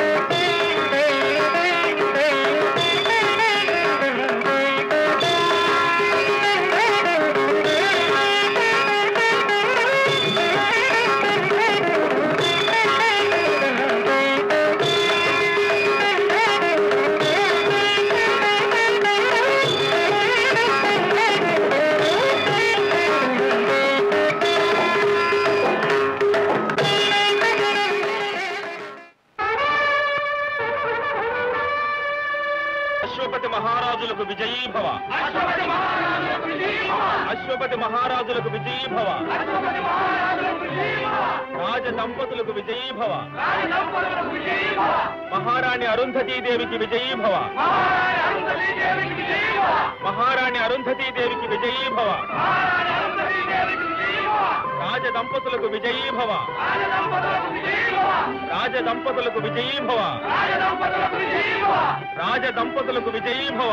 అశ్వపతి మహారాజులకు విజయీభవ అశ్వపతి మహారాజులకు విజయీభవ రాజ దంపతులకు విజయీభవ మహారాణి అరుంధతీదేవికి విజయీభవ మహారాణి అరుంధతీదేవికి విజయీభవ రాజ దంపతులకు విజయీభవ రాజ దంపతులకు విజయీభవ రాజ దంపతులకు విజయీభవ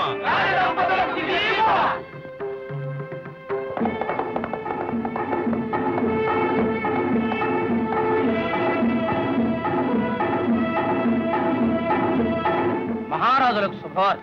మహారాజులకు శుభవార్త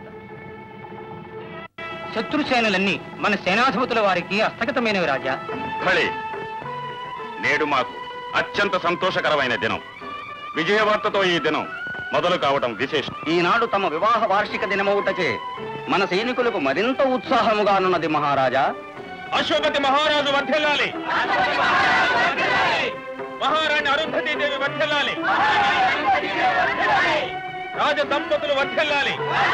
శత్రుసేనలన్నీ మన సేనాధిపతుల వారికి హస్తగతమైనవి రాజా భళే నేడు మాకు అత్యంత సంతోషకరమైన దినం విజయవార్తతో ఈ దినం మొదలు కావటం విశేషం ఈనాడు తమ వివాహ వార్షిక దినమవుటచే మన సైనికులకు మరింత ఉత్సాహముగానున్నది మహారాజా అశ్వపతి మహారాజు వర్ధిల్లాలి మహారాణి అరుంధతీ దేవి వర్ధిల్లాలి రాజ దంపతులు వర్ధిల్లాలి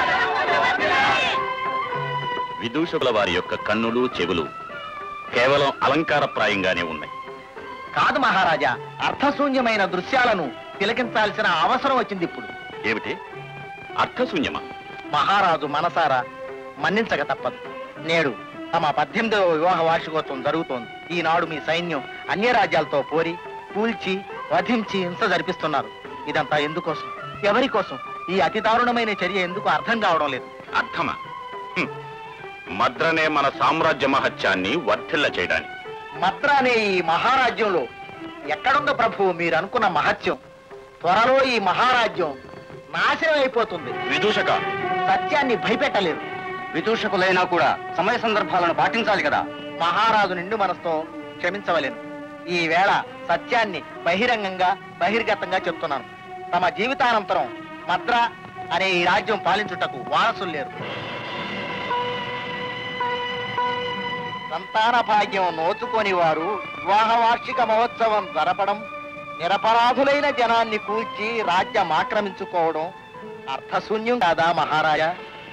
విదూషకుల వారి యొక్క కన్నులు చెవులు కేవలం అలంకారప్రాయంగానే ఉన్నాయి కాదు మహారాజా అర్థశూన్యమైన దృశ్యాలను తిలకించాల్సిన అవసరం వచ్చింది ఇప్పుడు ఏమిటి అర్థశూన్యమా మహారాజు మనసారా మన్నించక తప్పదు నేడు తమ పద్దెనిమిదవ వివాహ వార్షికోత్సవం జరుగుతోంది ఈనాడు మీ సైన్యం అన్య రాజ్యాలతో పోరి కూల్చి వధించి హింస జరిపిస్తున్నారు ఇదంతా ఎందుకోసం ఎవరి కోసం ఈ అతి దారుణమైన చర్య ఎందుకు అర్థం కావడం లేదు అర్థమా హ్మ్. మద్రనే మన సామ్రాజ్య మహత్యాన్ని వర్ధిల్ల చేయడానికి మద్ర అనే ఈ మహారాజ్యంలో ఎక్కడుందో ప్రభు మీరు అనుకున్న మహత్యం త్వరలో ఈ మహారాజ్యం నాశనం అయిపోతుంది విదూషక సత్యాన్ని భయపెట్టలేరు విదూషకులైనా కూడా సమయ సందర్భాలను పాటించాలి కదా మహారాజు నిండు మనసుతో క్షమించవలేను ఈ వేళ సత్యాన్ని బహిరంగంగా బహిర్గతంగా చెప్తున్నాను తమ జీవితానంతరం మద్ర అనే ఈ రాజ్యం పాలించుటకు వారసులు లేరు సంతాన భాగ్యం నోచుకొని వారు వివాహ వార్షిక మహోత్సవం జరపడం నిరపరాధులైన జనాన్ని కూల్చి రాజ్యం ఆక్రమించుకోవడం అర్థశూన్యం కాదా మహారాజా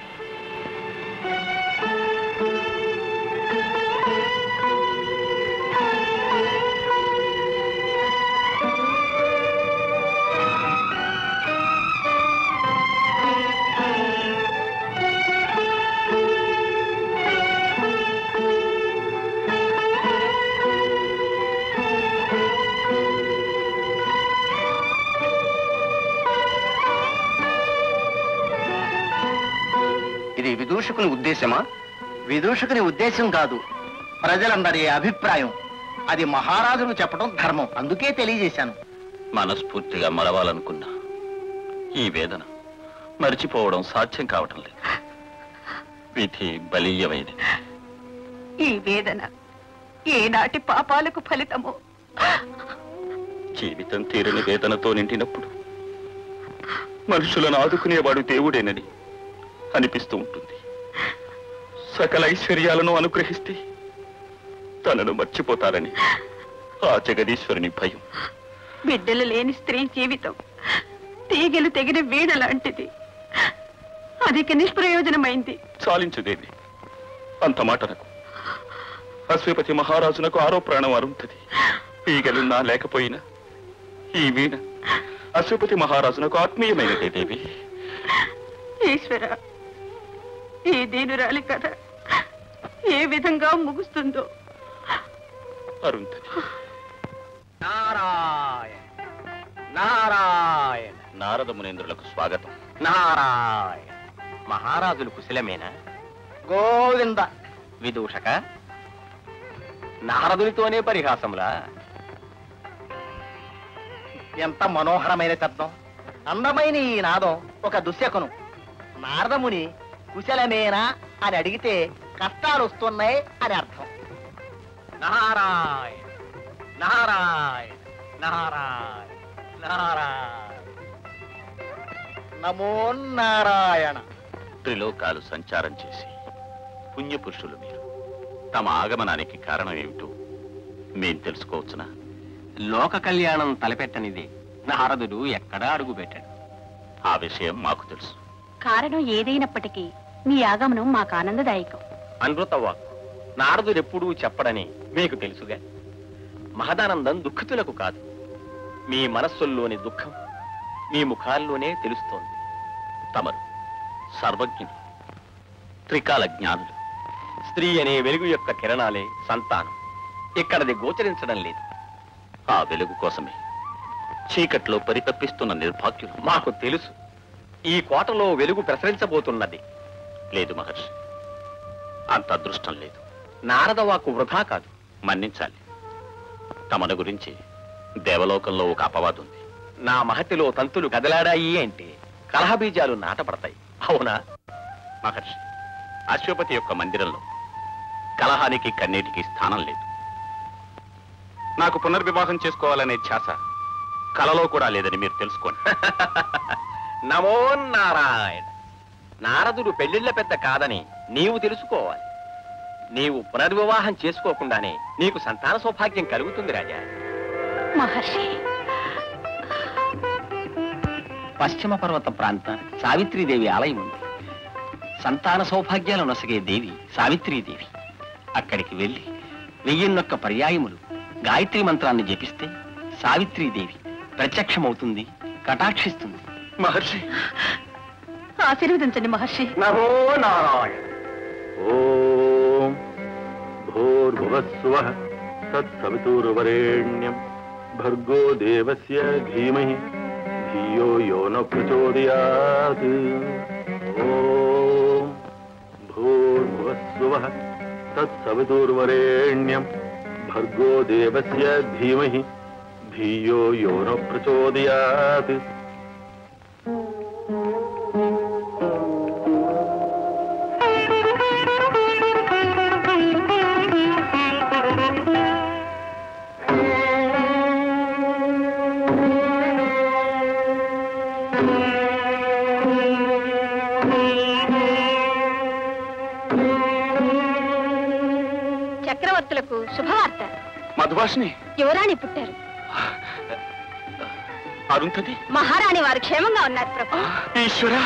ఇది విదూషకుని ఉద్దేశమా విదూషకుని ఉద్దేశం కాదు ప్రజలందరి అభిప్రాయం అది మహారాజును చెప్పడం ధర్మం అందుకే తెలియజేశాను మనస్ఫూర్తిగా మరవాలనుకున్నా ఈ వేదన మర్చిపోవడం సాధ్యం కావటం లేదు విధి బలీయమైనది ఈ వేదన ఏనాటి పాపాలకు ఫలితమో జీవితం తీరని వేదనతో నిండినప్పుడు మనుషులను ఆదుకునేవాడు దేవుడేనని అనిపిస్తూ ఉంటుంది సకల ఐశ్వర్యాలను అనుగ్రహిస్తే తనను మర్చిపోతారని ఆ జగదీశ్వరుని భయం బిడ్డలు లేని స్త్రీ జీవితం తీగలు తెగిన వీణ లాంటిది అధిక నిష్ప్రయోజనమైంది చాలించుదేవి అంత మాటనకు అశ్వపతి మహారాజునకు ఆరో ప్రాణం అరుంధతి ఈగలున్నా లేకపోయినా ఈ వీణ అశ్వపతి మహారాజునకు ఆత్మీయమైనదే దేవి ఈశ్వర ఈ దీనురాలి కథ ఏ విధంగా ముగుస్తుందో అరుంధతి నారాయణ నారాయణ నారద మునేంద్రులకు స్వాగతం నారాయణ మహారాజులు కుశలమేనా గోవింద విదూషక నారదునితోనే పరిహాసములా ఎంత మనోహరమైన శబ్దం అందమైన ఈ నాదం ఒక దుశ్శకును నారదముని కుశలమేనా అని అడిగితే కష్టాలు వస్తున్నాయి అని అర్థం నారాయణ నారాయణ నారాయణ నారాయణ నమో నారాయణ త్రిలోకాలు సంచారం చేసి పుణ్యపురుషులు మీరు తమ ఆగమనానికి కారణం ఏమిటో మేం తెలుసుకోవచ్చునా లోక కళ్యాణం తలపెట్టనిదే నారదుడు ఎక్కడా అడుగు పెట్టాడు ఆ విషయం మాకు తెలుసు కారణం ఏదైనప్పటికీ మీ ఆగమనం మాకు ఆనందదాయకం అనృతవాక్ నారదుడు ఎప్పుడూ చెప్పడని మీకు తెలుసుగా మహదానందం దుఃఖితులకు కాదు మీ మనస్సుల్లోని దుఃఖం మీ ముఖాల్లోనే తెలుస్తోంది తమరు సర్వజ్ఞులు త్రికాల జ్ఞానులు స్త్రీ అనే వెలుగు యొక్క కిరణాలే సంతానం ఇక్కడది గోచరించడం లేదు ఆ వెలుగు కోసమే చీకట్లో పరితపిస్తున్న నిర్భాగ్యులు మాకు తెలుసు ఈ కోటలో వెలుగు ప్రసరించబోతున్నది లేదు మహర్షి అంత అదృష్టం లేదు నారదవాకు వృధా కాదు మన్నించాలి తమను గురించి దేవలోకంలో ఒక అపవాదు ఉంది నా మహతిలో తంతులు కదలాడాయి అంటే కలహబీజాలు నాటపడతాయి అవునా మహర్షి అశ్వపతి యొక్క మందిరంలో కలహానికి కన్నీటికి స్థానం లేదు నాకు పునర్వివాహం చేసుకోవాలనే ధ్యాస కలలో కూడా లేదని మీరు తెలుసుకోండి నమో నారాయణ నారదుడు పెళ్లిళ్ల పెద్ద కాదని నీవు తెలుసుకోవాలి నీవు పునర్వివాహం చేసుకోకుండానే నీకు సంతాన సౌభాగ్యం కలుగుతుంది రాజా మహర్షి పశ్చిమ పర్వత ప్రాంత సావిత్రీదేవి ఆలయం ఉంది సంతాన సౌభాగ్యాలు నొసగే దేవి సావిత్రీదేవి అక్కడికి వెళ్ళి వెయ్యిన్నొక్క పర్యాయములు గాయత్రి మంత్రాన్ని జపిస్తే సావిత్రీదేవి ప్రత్యక్షమవుతుంది కటాక్షిస్తుంది మహర్షి ఆశీర్వదించండి మహర్షి నమో నారాయణ ఓం భూర్భువస్వ తత్సవితుర్వరేణ్యం భర్గో దేవస్య ధీమహి ధియో యో న ప్రచోదయాత్ ఓం భూర్భువస్వ తత్సవితుర్వరేణ్యం భర్గో దేవస్య ధీమహి ధియో యో న ప్రచోదయాత్ చక్రవర్తులకు శుభవార్త మధుభాషిని యువరాణి పుట్టారు అరుంధతి మహారాణి వారు క్షేమంగా ఉన్నారు ప్రభు ఈశ్వరా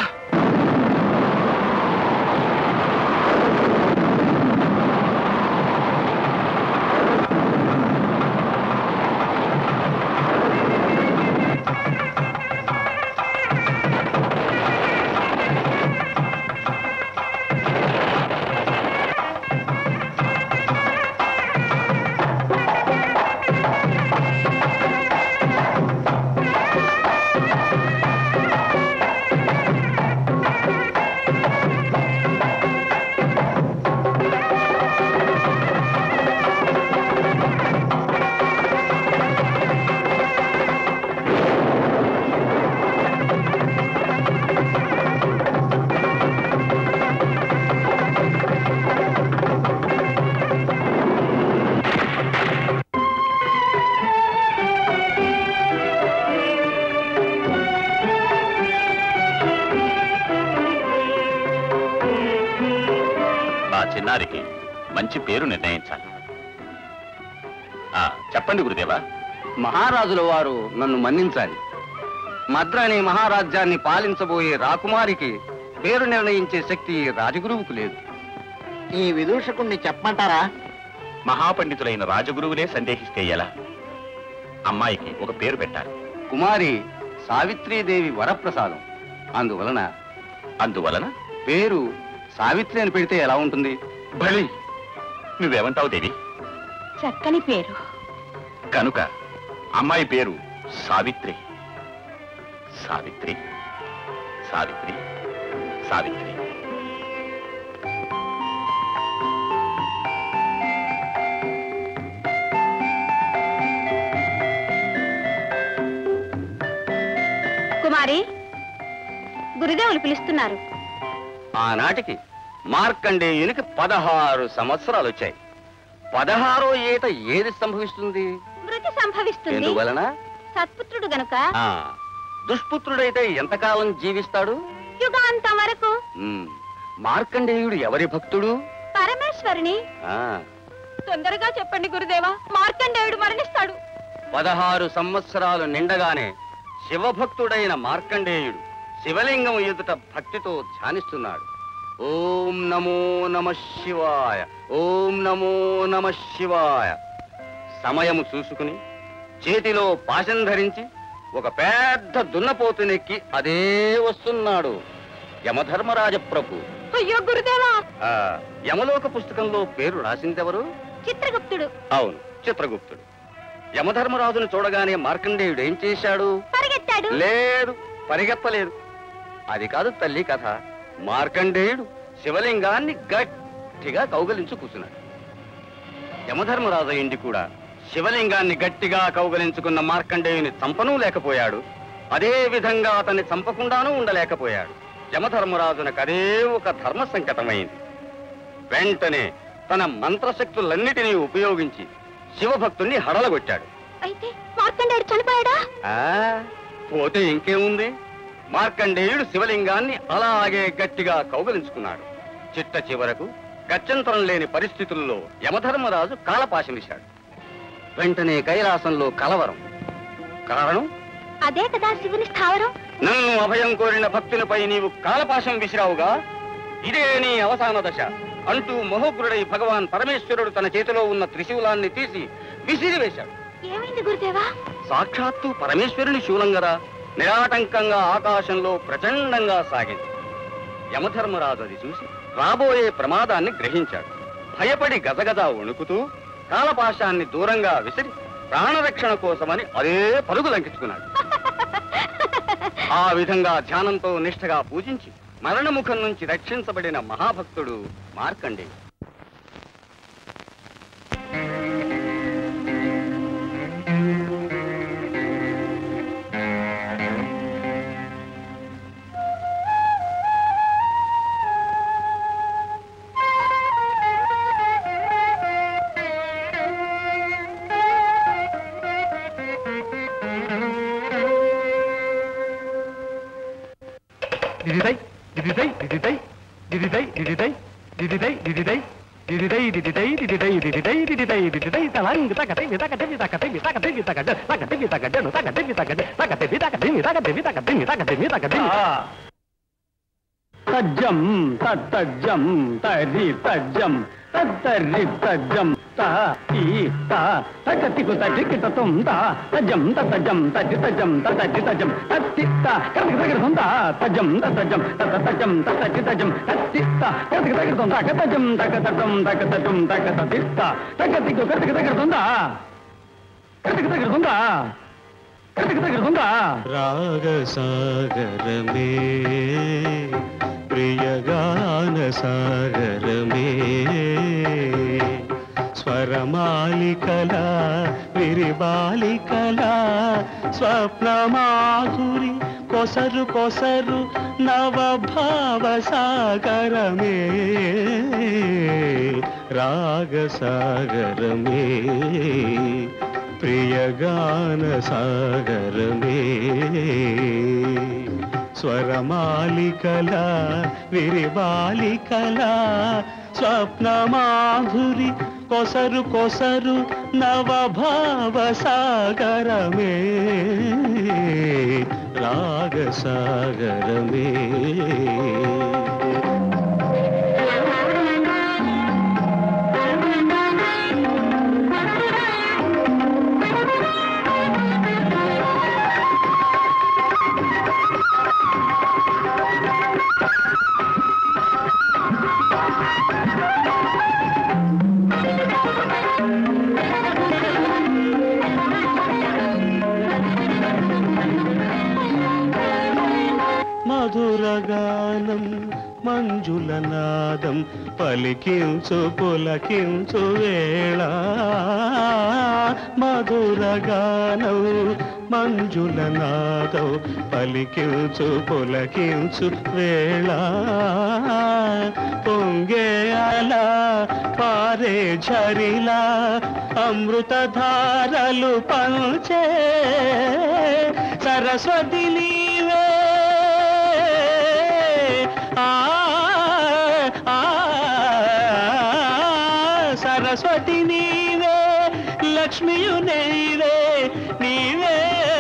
ఆ చిన్నారికి మంచి పేరు నిర్ణయించాలి ఆ, చెప్పండి గురుదేవా మహారాజుల వారు నన్ను మన్నించాలి మద్ర అనే మహారాజ్యాన్ని పాలించబోయే రాకుమారికి పేరు నిర్ణయించే శక్తి రాజగురువుకు లేదు ఈ విదూషకుణ్ణి చెప్పమంటారా మహాపండితులైన రాజగురువులే సందేహిస్తే ఎలా అమ్మాయికి ఒక పేరు పెట్టాలి కుమారి సావిత్రీదేవి వరప్రసాదం అందువలన అందువలన పేరు సావిత్రి అని పెడితే ఎలా ఉంటుంది బలి నువ్వేమంటావు దేవి చక్కని పేరు కనుక అమ్మాయి పేరు సావిత్రి సావిత్రి సావిత్రి సావిత్రి కుమారి గురుదేవులు పిలుస్తున్నారు ఆనాటికి మార్కండేయునికి పదహారు సంవత్సరాలు వచ్చాయి పదహారో ఏట ఏది సంభవిస్తుంది మృతి సంభవిస్తుంది ఎందువలన సత్పుత్రుడు గనుక ఆ, దుష్పుత్రుడైతే ఎంతకాలం జీవిస్తాడు యుగాంతం వరకు ఉమ్, మార్కండేయుడు ఎవరి భక్తుడు పరమేశ్వరుని ఆ తొందరగా చెప్పండి గురుదేవా మార్కండేయుడు మరణిస్తాడు పదహారు సంవత్సరాలు నిండగానే శివభక్తుడైన మార్కండేయుడు శివలింగం ఎదుట భక్తితో ధ్యానిస్తున్నాడు ఓం నమో నమ శివాయ ఓం నమో నమ శివాయ సమయము చూసుకుని చేతిలో పాశం ధరించి ఒక పెద్ద దున్నపోతునెక్కి అదే వస్తున్నాడు యమధర్మరాజ ప్రభు అయ్యో గురుదేవా ఆ, యమలోక పుస్తకంలో పేరు రాసిందెవరు చిత్రగుప్తుడు అవును చిత్రగుప్తుడు యమధర్మరాజును చూడగానే మార్కండేయుడు ఏం చేశాడు పరిగెత్తాడు లేదు పరిగెత్తలేదు అది కాదు తల్లి కథ మార్కండేయుడు శివలింగాన్ని గట్టిగా కౌగలించు కూర్చున్నాడు యమధర్మరాజు ఇంటి కూడా శివలింగాన్ని గట్టిగా కౌగలించుకున్న మార్కండేయుని చంపనూ లేకపోయాడు అదే విధంగా అతన్ని చంపకుండానూ ఉండలేకపోయాడు యమధర్మరాజునకు అదే ఒక ధర్మ సంకటమైంది వెంటనే తన మంత్రశక్తులన్నిటినీ ఉపయోగించి శివభక్తుణ్ణి హడలగొట్టాడు అయితే మార్కండేయుడు చనిపోయాడా ఆ పోతే ఇంకేముంది మార్కండేయుడు శివలింగాన్ని అలాగే గట్టిగా కౌగలించుకున్నాడు చిట్ట చివరకు గత్యంతరం లేని పరిస్థితుల్లో యమధర్మరాజు కాలపాశమిశాడు వెంటనే కైలాసంలో కలవరం కారణం అదే కదా శివుని స్థావరం నన్ను అభయం కోరిన భక్తులపై నీవు కాలపాశం విసిరావుగా ఇదే నీ అవసాన దశ అంటూ మహోగ్రుడై భగవాన్ పరమేశ్వరుడు తన చేతిలో ఉన్న త్రిశూలాన్ని తీసి విసిరివేశాడు ఏమైంది గురుదేవా సాక్షాత్తు పరమేశ్వరుని శూలంగరా నిరాటంకంగా ఆకాశంలో ప్రచండంగా సాగింది యమధర్మరాజు అది చూసి రాబోయే ప్రమాదాన్ని గ్రహించాడు భయపడి గజగజ వణుకుతూ కాలపాశాన్ని దూరంగా విసిరి ప్రాణరక్షణ కోసమని అదే పరుగు లంకించుకున్నాడు ఆ విధంగా ధ్యానంతో నిష్ఠగా పూజించి మరణముఖం నుంచి రక్షించబడిన మహాభక్తుడు Markande Dididai, dididai, dididai, dididai, dididai, dididai, dididai, dididai, dididai, dididai, dididai, dididai, dididai, talang, takate, takate, takate, takate, takate, takate, takate, no, takate, takate, takate, takate, takate, takate, takate, takate. తజ్జం తజ్జం తరి తజ్జం తద్దరి తజ్జం త ఈ త తగతికు తటికి తం త తజ్జం తజ్జం తటి తజ్జం తటి తజ్జం తత్తి త కతికి తగిన తం త తజ్జం తజ్జం తత తజ్జం తటి తజ్జం తత్తి త కతికి తగిన తం తక తజ్జం తక తటం తక తటం తక తతి త తగతికు కతికి తగిన తం త కతికి తగిన తం త కతికి తగిన తం త రాగసాగరమే ప్రియగాన సాగరమే స్వరమాలికల విరిబాలికల స్వప్నమాధురి కొసరు కొసరు నవభావ సాగరమే రాగసాగరమే ప్రియగాన సాగరమే స్వరమాలికల విరిబాలికల స్వప్నమాధురి కొసరు కొసరు నవభావ సాగరమే రాగసాగరమే మధురగానం మంజుల నాదం పలికించు పులకించు వేళ మధురగానం మంజుల నాదం పలికించు పులకించు వేళ పొంగే అలా పారే ఝరిలా అమృతధారలు పంచే సరస్వతి నీవే ఆ ఆ, సరస్వతి నీవే లక్ష్మియు నీవే నీవే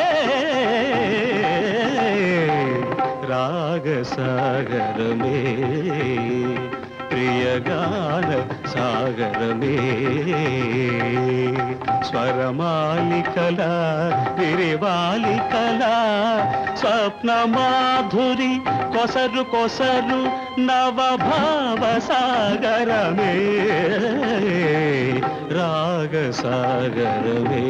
రాగసాగరమే ప్రియగాన సాగరమే స్వరమాలికల విరివాలికల స్వప్న మాధురి కొసరు కొసరు నవభావ సాగరమే రాగ సాగరమే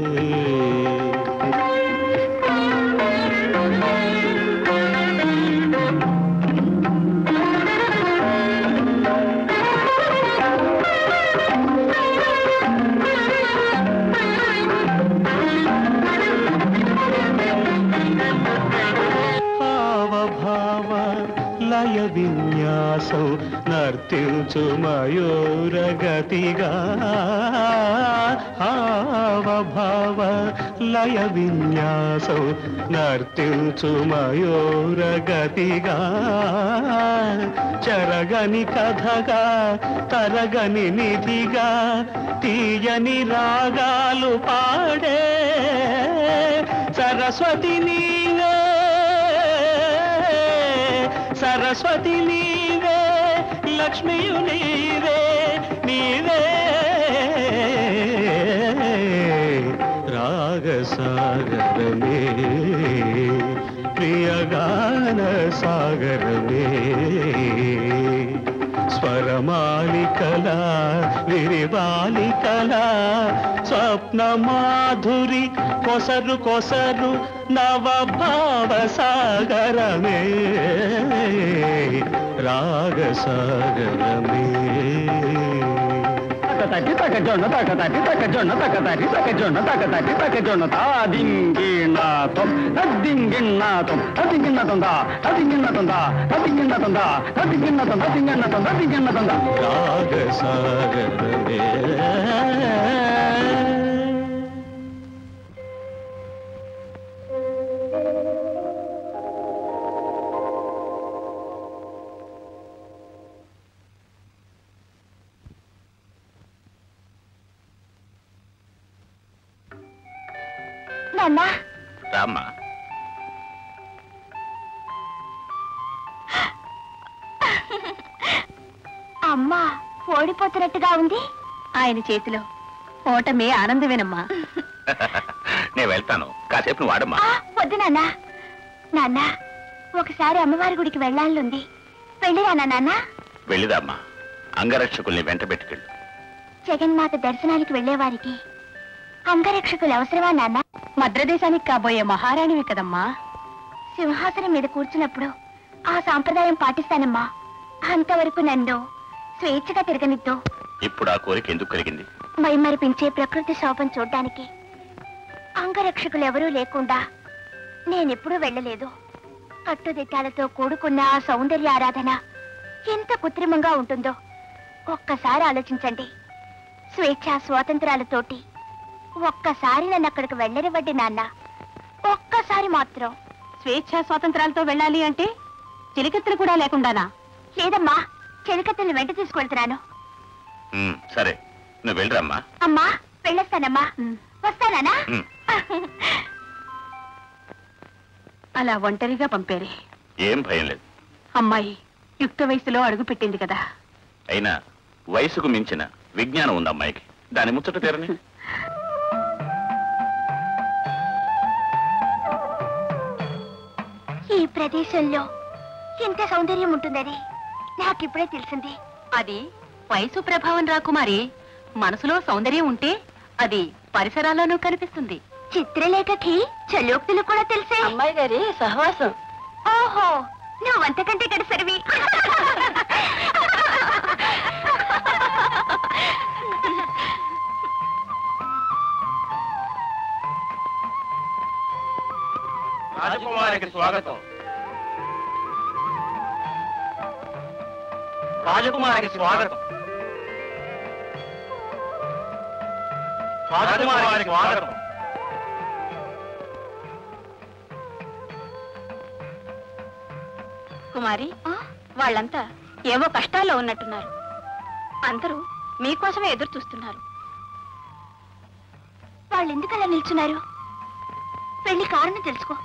భావ లయ విన్యాసం నర్తించు మయూరగతిగా హావ భావ లయ విన్యాసం నర్తించు మయూరగతిగా చరగని కథగా తరగని నిధిగా తీయని రాగాలు పాడే సరస్వతి నీవే సరస్వతి నీవే లక్ష్మియు నీవే నీవే రాగసాగరమే ప్రియగాన సాగరమే స్వరమాలికల విరివాలికల స్వప్న మాధురి కొసరు కొసరు నవభావ సాగరమే రాగ సాగరమే తకతటి తక జొన్న తకతటి తక జొన్న తకతటి తక జొన్న తకతటి తక జొన్న తాదింగిణాతం తద్దింగిణాతం తద్దింగిణాతం దా తద్దింగిణాతం దా తద్దింగిణాతం దా తద్దింగిణాతం తద్దింగిణాతం తద్దింగిణాతం దా రాగ సాగరమే నాన్న రామ్మా అమ్మా ఓడిపోతున్నట్టుగా ఉంది ఆయన చేతిలో ఓటమే ఆనందమేనమ్మా నేను వెళ్తాను కాసేపు నువ్వు వాడమ్మా ఆ, వద్దు నాన్న నాన్న ఒకసారి అమ్మవారి గుడికి వెళ్ళాలనుంది వెళ్ళిరానా నాన్న వెళ్ళిదామ్మా అంగరక్షకుల్ని వెంట పెట్టుకెళ్ళు జగన్మాత దర్శనానికి వెళ్ళేవారికి అంగరక్షకులు అవసరమా నాన్న మద్రదేశానికి కాబోయే మహారాణివి కదమ్మా సింహాసనం మీద కూర్చున్నప్పుడు ఆ సాంప్రదాయం పాటిస్తానమ్మా అంతవరకు నన్ను స్వేచ్ఛగా తిరగనిద్దు ఇప్పుడు ఆ కోరిక ఎందుకు కలిగింది మైమరిపించే ప్రకృతి శోభం చూడ్డానికి అంగరక్షకులు ఎవరూ లేకుండా నేనెప్పుడూ వెళ్ళలేదు కట్టుదిట్టాలతో కూడుకున్న ఆ సౌందర్య ఆరాధన ఎంత కృత్రిమంగా ఉంటుందో ఒక్కసారి ఆలోచించండి స్వేచ్ఛ స్వాతంత్రాలతోటి ఒక్కసారి నన్ను అక్కడికి వెళ్ళనివ్వండి నాన్న ఒక్కసారి మాత్రం స్వేచ్ఛ స్వాతంత్రాలతో వెళ్ళాలి అంటే చిలికత్తలు కూడా లేకుండానా లేదమ్మా చెలికత్తలు వెంట తీసుకువెళ్తున్నాను ఉమ్, సరే నువ్వు వెళ్ళిరమ్మా అమ్మా వెళ్ళొస్తానమ్మా వస్తానా ఉమ్. అలా ఒంటరిగా పంపారే ఏం భయం లేదు అమ్మాయి యుక్త వయసులో అడుగు పెట్టింది కదా అయినా వయసుకు మించిన విజ్ఞానం ఉంది అమ్మాయికి దాని ముచ్చట తీరని ఈ ప్రదేశంలో ఇంత సౌందర్యం ఉంటుందని నాకిప్పుడే తెలిసింది అది వయసు ప్రభావం రాకుమారి మనసులో సౌందర్యం ఉంటే అది పరిసరాల్లోనూ కనిపిస్తుంది చిత్రలేఖకి చలోక్తులు కూడా తెలిసే అమ్మాయి గారి సహవాసం ఓహో నువ్వు అంతకంటే గడిసరివి రాజకుమారికి స్వాగతం రాజకుమారికి స్వాగతం రాజకుమారికి స్వాగతం కుమారి వాళ్ళంతా ఏవో కష్టాల్లో ఉన్నట్టున్నారు అందరూ మీకోసమే ఎదురు చూస్తున్నారు వాళ్ళు ఎందుకు అలా నిల్చున్నారు పెళ్లి కారణం తెలుసుకో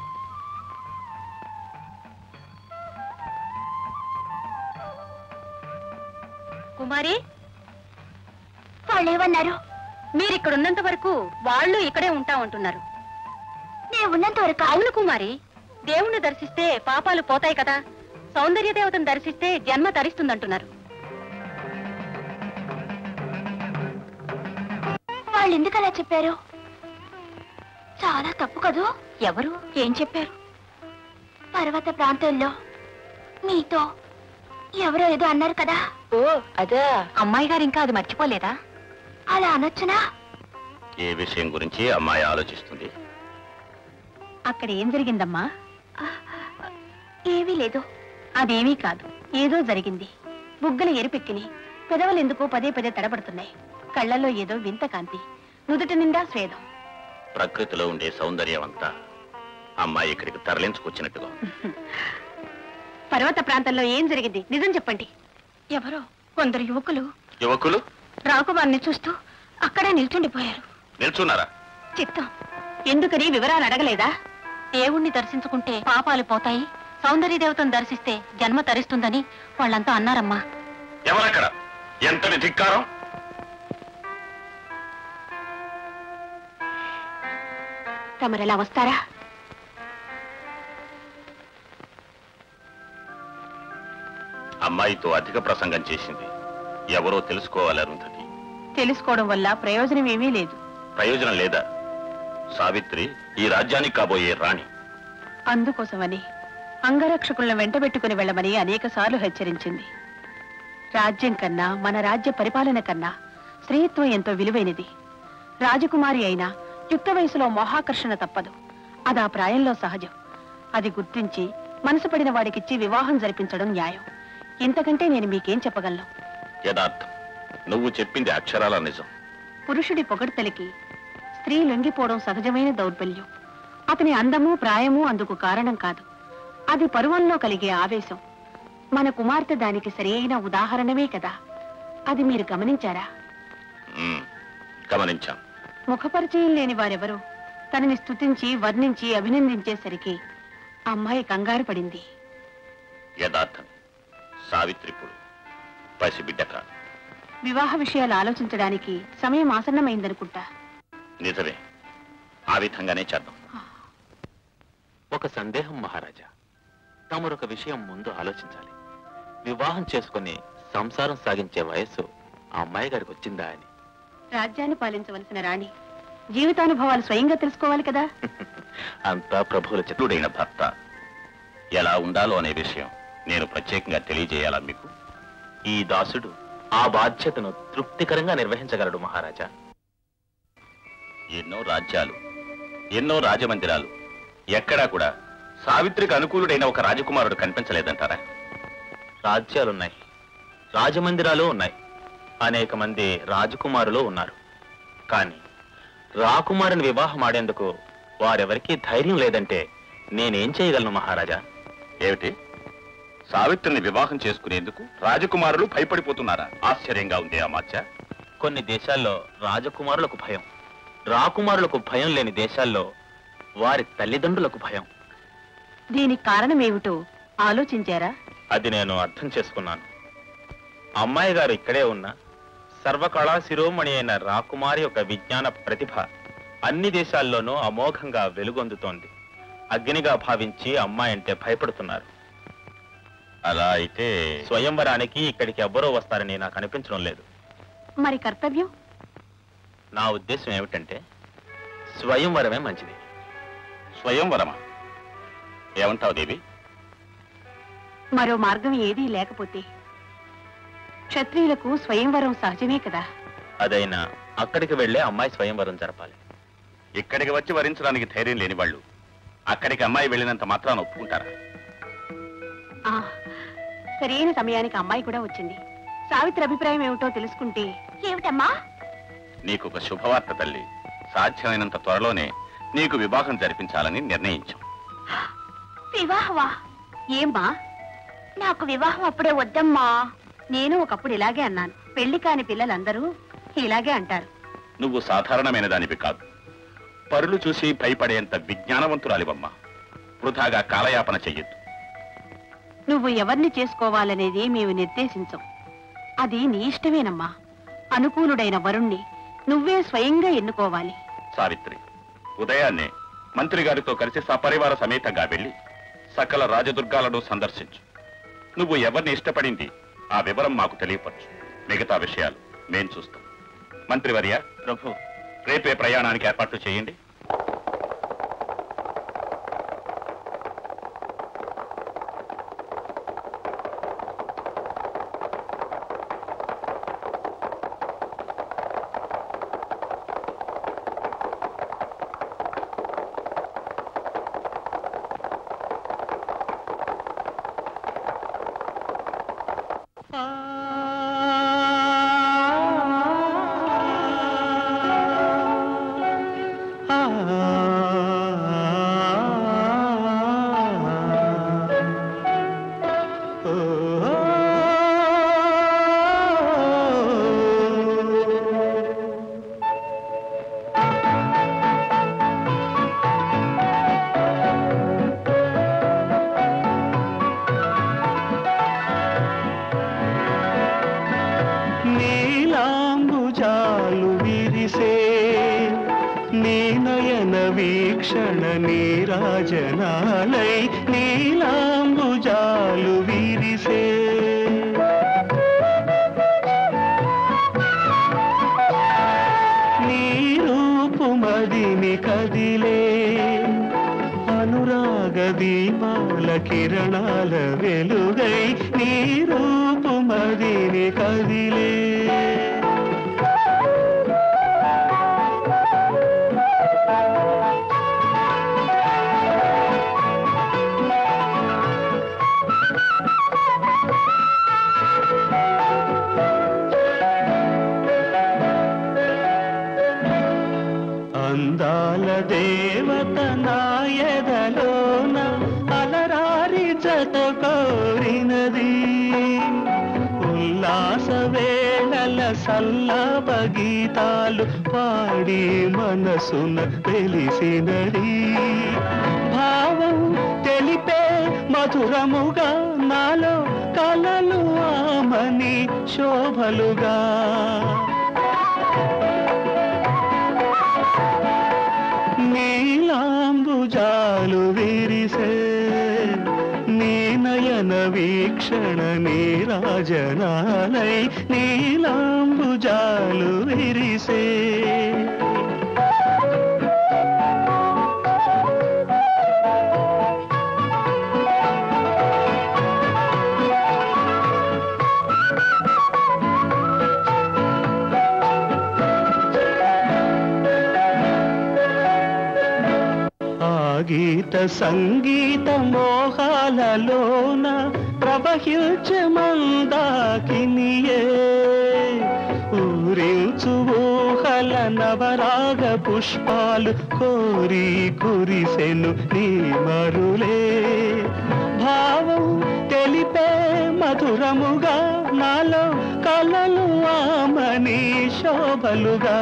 కుమారి వాళ్ళు ఏమన్నారు మీరు ఇక్కడ ఉన్నంత వరకు వాళ్ళు ఇక్కడే ఉంటా ఉంటున్నారు నేను ఉన్నంత వరకు అవును కుమారి దేవుణ్ణి దర్శిస్తే పాపాలు పోతాయి కదా సౌందర్య దేవతను దర్శిస్తే జన్మ తరిస్తుందంటున్నారు వాళ్ళు ఎందుకు అలా చెప్పారు చాలా తప్పు కదూ ఎవరు ఏం చెప్పారు పర్వత ప్రాంతంలో మీతో ఎవరో ఏదో అన్నారు కదా ఓ అదే అమ్మాయి గారు ఇంకా అది మర్చిపోలేదా అలా అనొచ్చునా ఏ విషయం గురించి అమ్మాయి ఆలోచిస్తుంది అక్కడ ఏం జరిగిందమ్మా ఏమీ లేదు అదేమీ కాదు ఏదో జరిగింది బుగ్గలు ఎరిపెక్కిని పెదవులు ఎందుకో పదే పదే తడబడుతున్నాయి కళ్ళల్లో ఏదో వింత కాంతి నుదుటి నిండా స్వేదం ప్రకృతిలో ఉండే సౌందర్యం అంతా అమ్మాయి ఇక్కడికి తరలించుకొచ్చినట్టుగా ఉంది. పర్వత ప్రాంతంలో ఏం జరిగింది నిజం చెప్పండి ఎవరో కొందరు యువకులు యువకులు రాకుమార్ని చూస్తూ అక్కడే నిల్చుండిపోయారు నిల్చున్నారా చిత్తం ఎందుకని వివరాలు అడగలేదా దేవుణ్ణి దర్శించుకుంటే పాపాలు పోతాయి సౌందర్య దేవతను దర్శిస్తే జన్మ తరిస్తుందని వాళ్ళంతా అన్నారమ్మా ఎవరక్కడ ఎంతటి ధిక్కారం తమరెలా వస్తారా అమ్మాయితో అధిక ప్రసంగం చేసింది ఎవరో తెలుసుకోవాలి అరుంధతి తెలుసుకోవడం వల్ల ప్రయోజనం ఏమీ లేదు ప్రయోజనం లేదా సావిత్రి ఈ రాజ్యానికి కాబోయే రాణి అందుకోసమని అంగరక్షకులను వెంటబెట్టుకుని వెళ్ళమని అనేక సార్లు హెచ్చరించింది రాజ్యం కన్నా మన రాజ్య పరిపాలన కన్నా స్త్రీత్వం ఎంతో విలువైనది రాజకుమారి అయినా యుక్త వయసులో మోహాకర్షణ తప్పదు అది ఆ ప్రాయంలో సహజం అది గుర్తించి మనసు పడిన వాడికిచ్చి వివాహం జరిపించడం న్యాయం ఇంతకంటే నేను మీకేం చెప్పగలను యథార్థం నువ్వు చెప్పింది అక్షరాల నిజం పురుషుడి పొగడ్తలకి స్త్రీ లొంగిపోవడం సహజమైన దౌర్బల్యం అతని అందము ప్రాయము అందుకు కారణం కాదు అది పరువంలో కలిగే ఆవేశం మన కుమార్తె దానికి సరియైన ఉదాహరణమే కదా అది మీరు గమనించారా ఉమ్, గమనించాం ముఖపరిచయం లేని వారెవరో తనని స్తుతించి వర్ణించి అభినందించేసరికి అమ్మాయి కంగారు పడింది యథార్థం సావిత్రిపుడు పసిబిడ్డ కాదు వివాహ విషయాలు ఆలోచించడానికి సమయం ఆసన్నమైందనుకుంటా నిజమే ఆ విధంగానే చేద్దాం ఒక సందేహం మహారాజా తమరొక విషయం ముందు ఆలోచించాలి వివాహం చేసుకుని సంసారం సాగించే వయస్సు ఆ అమ్మాయి గారికి వచ్చిందా అని రాజ్యాన్ని పాలించవలసిన రాణి జీవితానుభవాలు స్వయంగా తెలుసుకోవాలి కదా అంతా ప్రభువుల చిత్త చతుడైన భర్త ఎలా ఉండాలో అనే విషయం నేను ప్రత్యేకంగా తెలియజేయాలా మీకు ఈ దాసుడు ఆ బాధ్యతను తృప్తికరంగా నిర్వహించగలడు మహారాజా ఎన్నో రాజ్యాలు ఎన్నో రాజమందిరాలు ఎక్కడా కూడా సావిత్రికి అనుకూలుడైన ఒక రాజకుమారుడు కనిపించలేదంటారా రాజ్యాలున్నాయి రాజమందిరాలు ఉన్నాయి అనేక మంది రాజకుమారులు ఉన్నారు కానీ రాకుమారుని వివాహం ఆడేందుకు వారెవరికీ ధైర్యం లేదంటే నేనేం చేయగలను మహారాజా ఏమిటి సావిత్రిని వివాహం చేసుకునేందుకు రాజకుమారులు భయపడిపోతున్నారా ఆశ్చర్యంగా ఉంది ఆ మాత్య కొన్ని దేశాల్లో రాజకుమారులకు భయం రాకుమారులకు భయం లేని దేశాల్లో వారి తల్లిదండ్రులకు భయం దీనికి కారణమేమిటో ఆలోచించారా అది నేను అర్థం చేసుకున్నాను అమ్మాయి గారు ఇక్కడే ఉన్న సర్వకళా శిరోమణి అయిన రాకుమారి యొక్క విజ్ఞాన ప్రతిభ అన్ని దేశాల్లోనూ అమోఘంగా వెలుగొందుతోంది అగ్నిగా భావించి అమ్మాయి అంటే భయపడుతున్నారు అలా అయితే స్వయంవరానికి ఇక్కడికి ఎవ్వరూ వస్తారని నాకు అనిపించడం లేదు మరి కర్తవ్యం నా ఉద్దేశం ఏమిటంటే స్వయంవరమే మంచిది స్వయంవరమా ఏమంటావు దేవి మరో మార్గం ఏదీ లేకపోతే క్షత్రియులకు స్వయంవరం సహజమే కదా అదైనా అక్కడికి వెళ్ళే అమ్మాయి స్వయంవరం జరపాలి ఇక్కడికి వచ్చి వరించడానికి ధైర్యం లేని వాళ్ళు అక్కడికి అమ్మాయి వెళ్ళినంత మాత్రాన ఒప్పుకుంటారా ఆ, సరైన సమయానికి అమ్మాయి కూడా వచ్చింది సావిత్రి అభిప్రాయం ఏమిటో తెలుసుకుంటే ఏమిటమ్మా నీకు ఒక శుభవార్త తల్లి సాధ్యమైనంత త్వరలోనే నీకు వివాహం జరిపించాలని నిర్ణయించాం వివాహమా ఏమ్మా నాకు వివాహం అప్పుడే వద్దమ్మా నేను ఒకప్పుడు ఇలాగే అన్నాను పెళ్లి కాని పిల్లలందరూ ఇలాగే అంటారు నువ్వు సాధారణమైన దానివి కాదు పరులు చూసి భయపడేంత విజ్ఞానవంతురాలివమ్మా వృధాగా కాలయాపన చెయ్యొద్దు నువ్వు ఎవరిని చేసుకోవాలనేది మేము నిర్దేశించం అది నీ ఇష్టమేనమ్మా అనుకూలుడైన వరుణ్ణి నువ్వే స్వయంగా ఎన్నుకోవాలి సావిత్రి ఉదయాన్నే మంత్రి గారితో కలిసి సపరివార సమేతంగా వెళ్ళి సకల రాజదుర్గాలను సందర్శించు నువ్వు ఎవరిని ఇష్టపడింది ఆ వివరం మాకు తెలియపరచు మిగతా విషయాలు మేం చూస్తాం మంత్రివర్య ప్రభు రేపే ప్రయాణానికి ఏర్పాట్లు చేయండి నీలాంబుజాలు విరిసే నీ నయన వీక్షణ నీరాజనాలై నీలాంబుజాలు విరిసే నీ రూపు మదిని కదిలే అనురాగ దీపాల కిరణాల వెలుగై నీ రూపు మదిని కదిలే అందాల దేవత నాయదలోన అలరారి జత కోరినది ఉల్లాస వేళల సల్లాప గీతాలు పాడి మనసున తెలిసినది భావం తెలిపే మధురముగా నాలో కలలు ఆమని శోభలుగా నీలాంబుజాలు విరిసే నీ నయన వీక్షణ నీరాజనాలై నీలాంబుజాలు విరిసే ఆ గీత సంగీత మోహాలలోన ప్రవహించే మందాకినియే ఊరించు ఊహల నవరాగ పుష్పాలు కోరి కురిసెను నీ మరులే భావం తెలిపే మధురముగా నాలో కలలు ఆమని శోభలుగా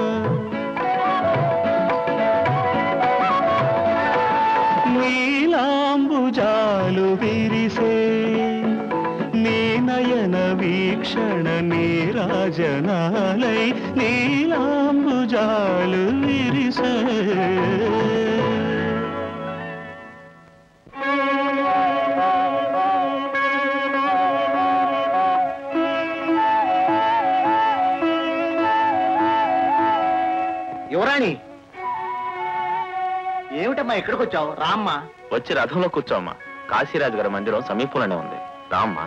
నీలాంబుజాలు విరిసే నీ నయన వీక్షణ నీరాజనాలై నీలాంబుజాలు విరిసే యువరాణి ఏమిటమ్మా ఇక్కడికి వచ్చావు రామ్మా వచ్చి రథంలో కూర్చోమ్మా కాశీరాజు గారి మందిరం సమీపంలోనే ఉంది రామ్మా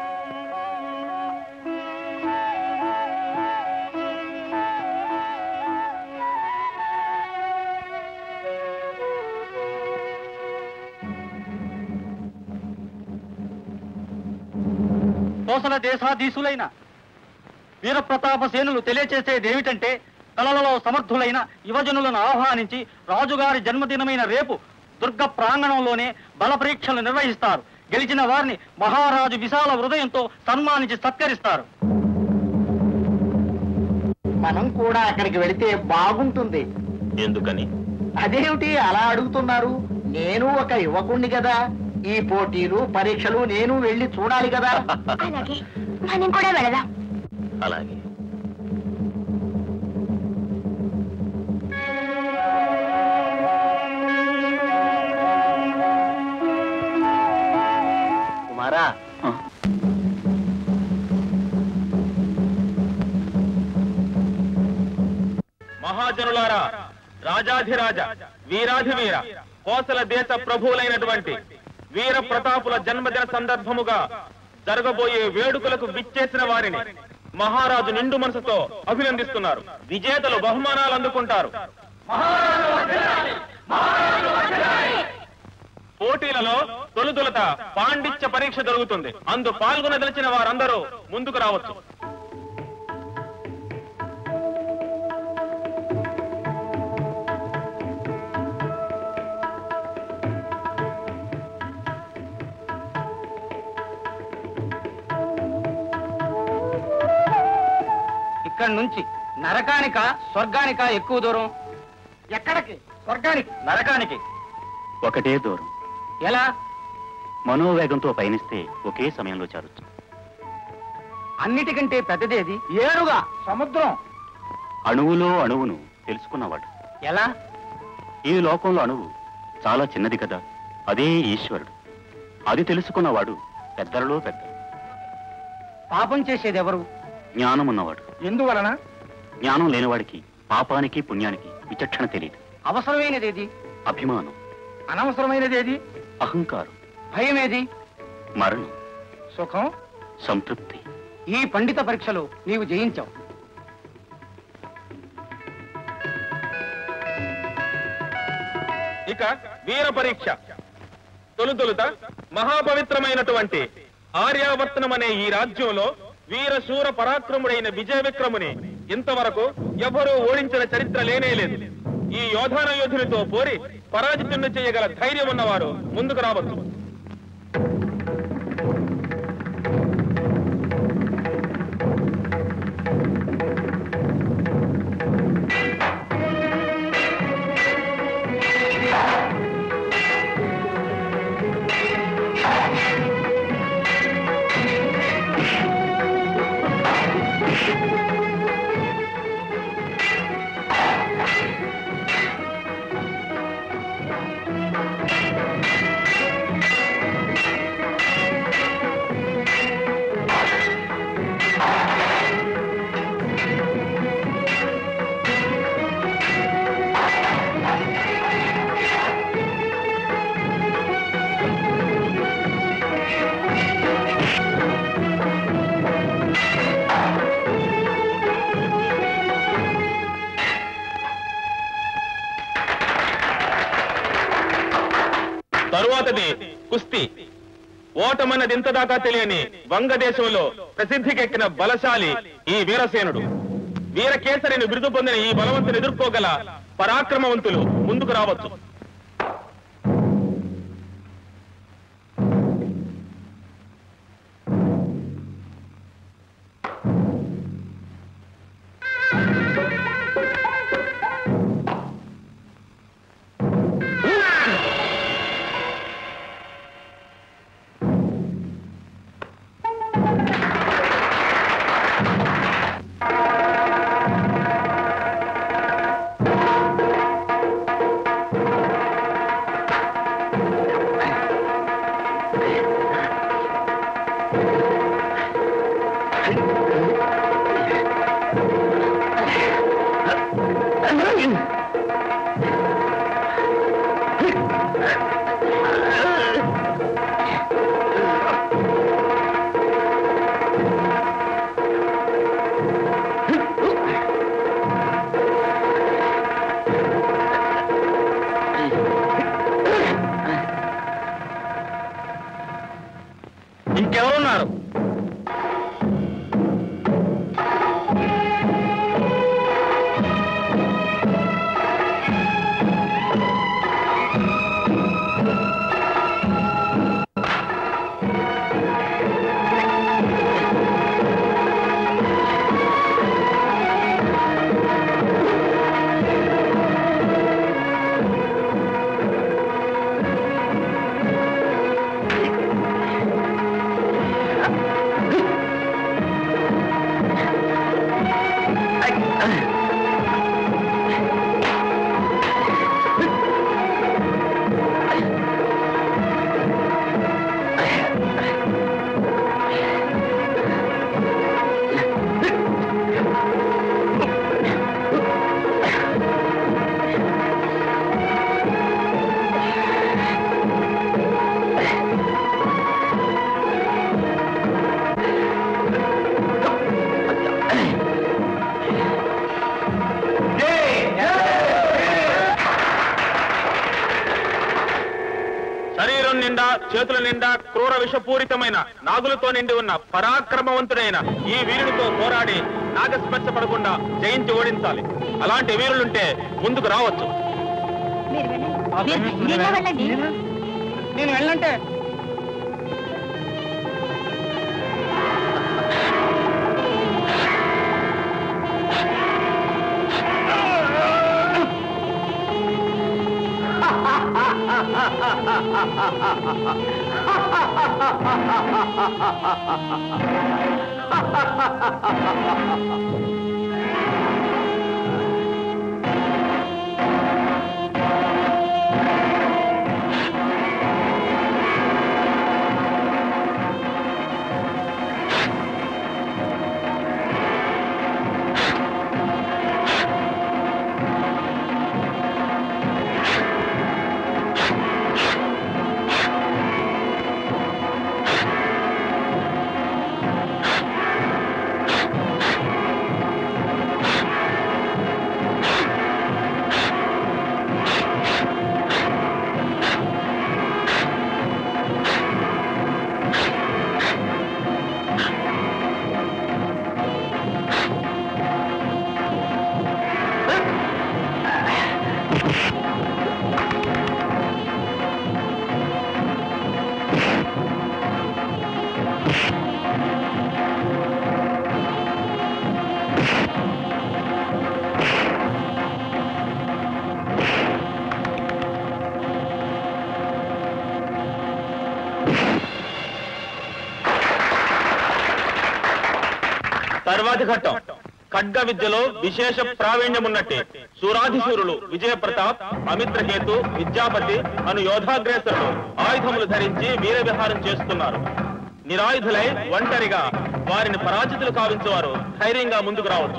కోసల దేశాధీశులైన వీరప్రతాప సేనులు తెలియచేసేది ఏమిటంటే కళలలో సమర్థులైన యువజనులను ఆహ్వానించి రాజుగారి జన్మదినమైన రేపు దుర్గ ప్రాంగణంలోనే బల పరీక్షలు నిర్వహిస్తారు గెలిచిన వారిని మహారాజు విశాల హృదయంతో సన్మానించి సత్కరిస్తారు మనం కూడా అక్కడికి వెళితే బాగుంటుంది ఎందుకని అదేమిటి అలా అడుగుతున్నారు నేను ఒక యువకుణ్ణి కదా ఈ పోటీలు పరీక్షలు నేను వెళ్ళి చూడాలి కదా అలాగే మనం కూడా వెళదాం అలాగే కుమారా మహాజనులారా రాజాధిరాజ వీరాధివీర కోసల దేశ ప్రభువులైనటువంటి వీర ప్రతాపుల జన్మదిన సందర్భముగా జరగబోయే వేడుకలకు విచ్చేసిన వారిని మహారాజు నిండు మనసుతో అభినందిస్తున్నారు విజేతలు బహుమానాలు అందుకుంటారు పోటీలలో తొలుతొలత పాండిత్య పరీక్ష జరుగుతుంది అందు పాల్గొనదలిచిన వారందరూ ముందుకు రావచ్చు ఇక్కడి నుంచి నరకానిక స్వర్గానిక ఎక్కువ దూరం ఎక్కడికి స్వర్గానికి నరకానికి ఒకటే దూరం ఎలా మనోవేగంతో పయనిస్తే ఒకే సమయంలో చేరొచ్చు అన్నిటికంటే పెద్దదేది ఏరుగా సముద్రం అణువులో అణువును తెలుసుకున్నవాడు ఎలా ఈ లోకంలో అణువు చాలా చిన్నది కదా అదే ఈశ్వరుడు అది తెలుసుకున్నవాడు పెద్దలలో పెద్ద పాపం చేసేది ఎవరు జ్ఞానమున్నవాడు ఎందువలన జ్ఞానం లేనివాడికి పాపానికి పుణ్యానికి విచక్షణ తెలియదు అవసరమైనదేది అభిమానం అనవసరమైనదేది అహంకారం భయమేది మరణం సుఖం సంతృప్తి ఈ పండిత పరీక్షలు నీవు జయించావు ఇక వీర పరీక్ష తొలుతొలుత మహాపవిత్రమైనటువంటి ఆర్యావర్తనం అనే ఈ రాజ్యంలో వీర శూర పరాక్రముడైన విజయ విక్రముని ఇంతవరకు ఎవరూ ఓడించిన చరిత్ర లేనే లేదు ఈ యోధాన యోధునితో పోరి పరాజితుణ్ణి చేయగల ధైర్యం ఉన్నవారు ముందుకు రావచ్చు తరువాతది కుస్తీ ఓటమన్నది ఇంతదాకా తెలియని వంగదేశంలో ప్రసిద్ధికెక్కిన బలశాలి ఈ వీరసేనుడు వీరకేసరిని బిరుదు పొందిన ఈ బలవంతుని ఎదుర్కోగల పరాక్రమవంతులు ముందుకు రావచ్చు ఇంకెవరున్నారు శరీరం నిండా చేతుల నిండా క్రూర విషపూరితమైన నాగులతో నిండి ఉన్న పరాక్రమవంతుడైన ఈ వీరుడితో పోరాడి నాగస్పర్శ పడకుండా జయించి ఓడించాలి అలాంటి వీరులుంటే ముందుకు రావచ్చు మీరు ధైర్యంగా వెళ్ళండి నేను వెళ్ళంటే తర్వాతి ఘట్టం ఖడ్గ విద్యలో విశేష ప్రావీణ్యం ఉన్నట్టే సూరాధిశూరులు విజయ ప్రతాప్ అమిత్రకేతు విద్యాపతి అను యోధాగ్రేసరులు ఆయుధములు ధరించి వీర విహారం చేస్తున్నారు నిరాయుధులై ఒంటరిగా వారిని పరాజితులు కావించేవారు ధైర్యంగా ముందుకు రావచ్చు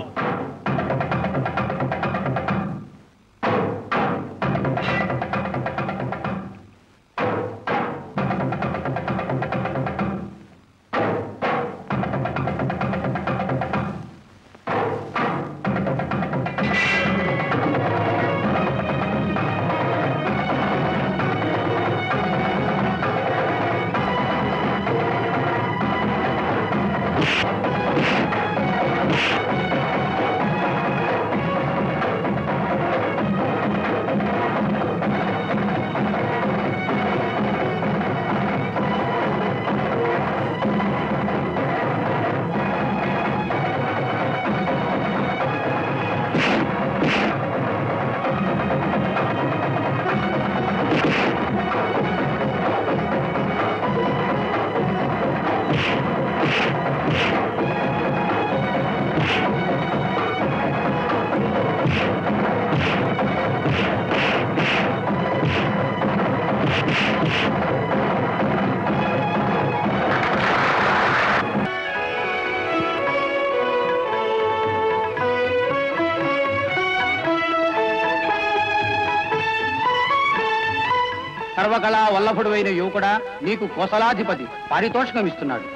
సర్వకళా వల్లభుడువైన యువకుడా నీకు కోసలాధిపతి పారితోషికం ఇస్తున్నాడు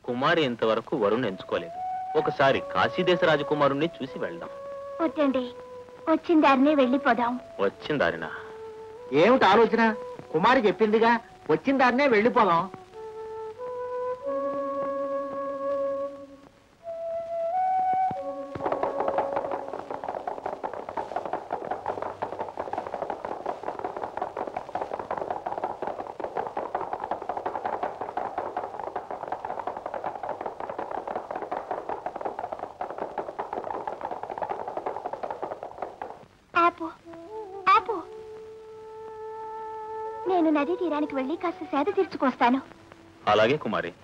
కుమారి ఇంతవరకు వరుణ్ ఎంచుకోలేదు ఒకసారి కాశీదేశ రాజకుమారుణ్ణి చూసి వెళ్దాం వద్దండి వచ్చిన దారినే వెళ్ళిపోదాం వచ్చిన దారిన ఏమిటి ఆలోచన కుమారి చెప్పిందిగా వచ్చిన దాన్నే వెళ్ళిపోదాం ఆపు ఆపు నేను నదీ తీరానికి వెళ్ళి కాస్త సేద తీర్చుకొస్తాను అలాగే కుమారి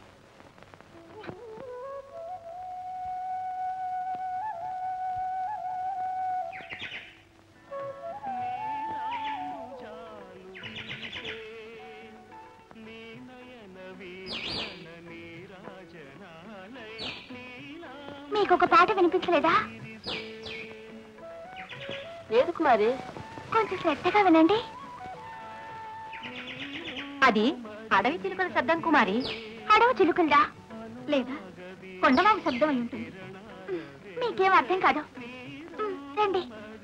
మీకు ఒక పాట వినిపించలేదా లేదు కుమారి కొంచెం శ్రద్ధగా వినండి అది అడవి చిలుకల శబ్దం కుమారి అడవు చిలుకల్దా లేదా కొండలాగా శబ్దం అయి ఉంటుంది ఉమ్, మీకేం అర్థం కాదు ఉమ్, రండి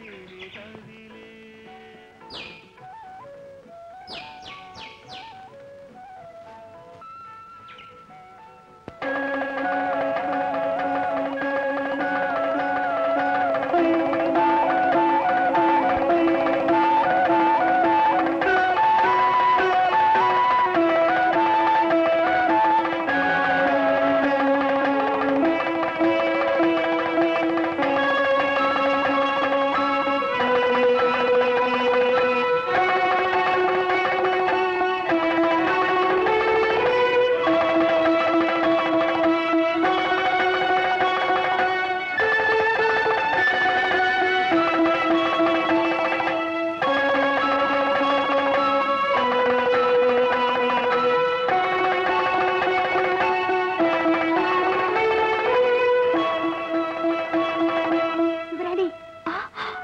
రండి ఆ,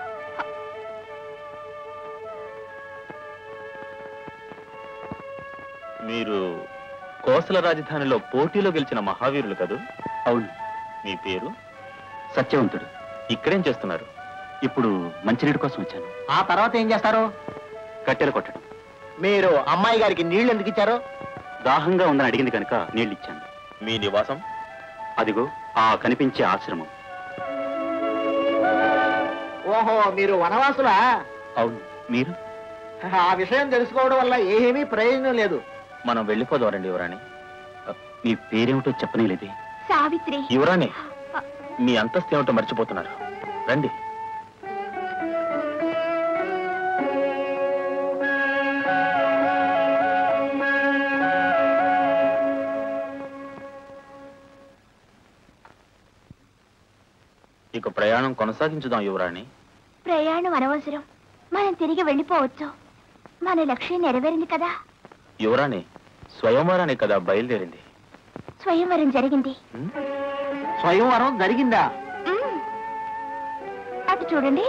మీరు కోసల రాజధానిలో పోటీలో గెలిచిన మహావీరులు కదూ అవును మీ పేరు సత్యవంతుడు ఇక్కడేం చేస్తున్నారు ఇప్పుడు మంచినీటి కోసం వచ్చాను ఆ తర్వాత ఏం చేస్తారు కట్టెలు కొట్టడం మీరు అమ్మాయి గారికి నీళ్లు ఎందుకు ఇచ్చారు దాహంగా ఉందని అడిగింది కనుక నీళ్ళు ఇచ్చాను మీ నివాసం అదిగో ఆ కనిపించే ఆశ్రమం ఓహో మీరు వనవాసులా అవును మీరు ఆ విషయం తెలుసుకోవడం వల్ల ఏమీ ప్రయోజనం లేదు మనం వెళ్ళిపోదాం రండి యువరాణి మీ పేరేమిటో చెప్పనేలేదే సావిత్రి యువరాణి మీ అంతస్తు ఏమిటో మర్చిపోతున్నారు రండి ఇక ప్రయాణం కొనసాగించుదాం యువరాణి ప్రయాణం అనవసరం మనం తిరిగి వెళ్ళిపోవచ్చు మన లక్ష్యం నెరవేరింది కదా యువరాణి స్వయంవరాన్ని కదా బయలుదేరింది స్వయంవరం జరిగింది ఉమ్, స్వయంవరం జరిగిందా మ్మ్. అటు చూడండి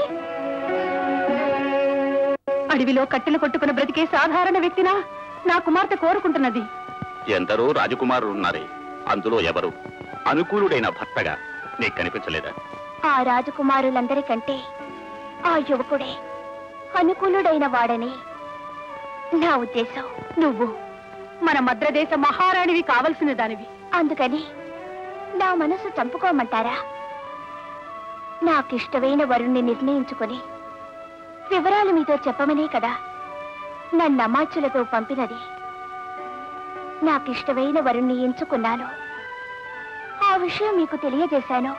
అడవిలో కట్టెలు కొట్టుకుని బ్రతికే సాధారణ వ్యక్తినా నా కుమార్తె కోరుకుంటున్నది ఎందరో రాజకుమారులు ఉన్నారే అందులో ఎవరు అనుకూలుడైన భర్తగా నీకు కనిపించలేదా ఆ రాజకుమారులందరికంటే ఆ యువకుడే అనుకూలుడైన వాడని నా ఉద్దేశం నువ్వు మన మద్రదేశ మహారాణివి కావలసిన దానివి అందుకని నా మనసు చంపుకోమంటారా నాకిష్టమైన వరుణ్ణి నిర్ణయించుకొని వివరాలు మీతో చెప్పమనే కదా నన్ను అమాచులతో పంపినది నాకిష్టమైన వరుణ్ణి ఎంచుకున్నాను ఆ విషయం మీకు తెలియజేశాను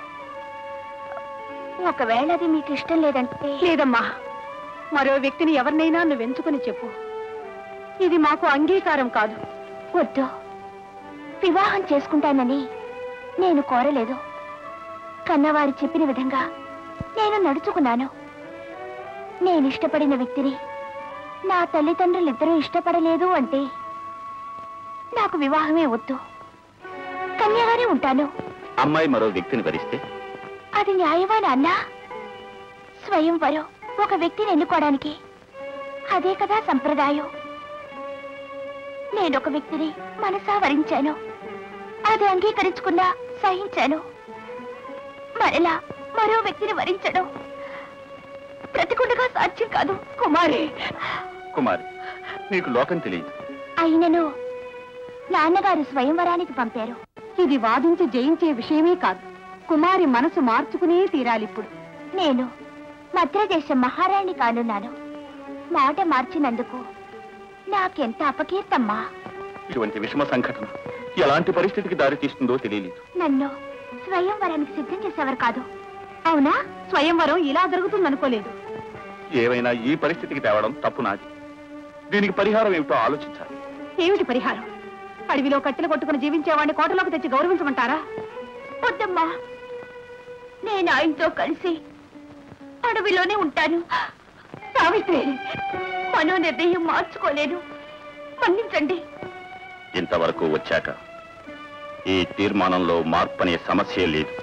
ఒకవేళ అది మీకు ఇష్టం లేదంటే లేదమ్మా మరో వ్యక్తిని ఎవరినైనా నువ్వు ఎంచుకుని చెప్పు ఇది మాకు అంగీకారం కాదు వద్దు వివాహం చేసుకుంటానని నేను కోరలేదు కన్నవారు చెప్పిన విధంగా నేను నడుచుకున్నాను నేను ఇష్టపడిన వ్యక్తిని నా తల్లిదండ్రులిద్దరూ ఇష్టపడలేదు అంటే నాకు వివాహమే వద్దు కన్యగానే ఉంటాను అమ్మాయి మరో వ్యక్తిని వరిస్తే అది న్యాయమా నాన్న స్వయంవరం ఒక వ్యక్తిని ఎన్నుకోవడానికి అదే కదా సంప్రదాయం నేను ఒక వ్యక్తిని మనసా వరించాను అది అంగీకరించుకున్నా సహించాను మరలా మరో వ్యక్తిని వరించడం ప్రతికూలగా సాధ్యం కాదు కుమారి కుమారి నీకు లోకం తెలియదు అయినను నాన్నగారు స్వయంవరానికి పంపారు ఇది వాదించి జయించే విషయమే కాదు కుమారి మనసు మార్చుకునే తీరాలిప్పుడు నేను మద్రదేశం మహారాణి కానున్నాను మాట మార్చినందుకు నాకెంత అపకీర్తమ్మా ఇటువంటి విషమ సంఘటన ఎలాంటి పరిస్థితికి దారి తీస్తుందో తెలియలేదు నన్ను స్వయంవరానికి సిద్ధం చేసేవారు కాదు అవునా స్వయంవరం ఇలా జరుగుతుందనుకోలేదు ఏవైనా ఈ పరిస్థితికి తేవడం తప్పు నాది దీనికి పరిహారం ఏమిటో ఆలోచించాలి ఏమిటి పరిహారం అడవిలో కట్టెలు కొట్టుకుని జీవించేవాడిని కోటలోకి తెచ్చి గౌరవించమంటారా వద్దమ్మా నేను ఆయనతో కలిసి అడవిలోనే ఉంటాను సావిత్రి మనో నిర్ణయం మార్చుకోలేను మన్నించండి ఇంతవరకు వచ్చాక ఈ తీర్మానంలో మార్పనే సమస్య లేదు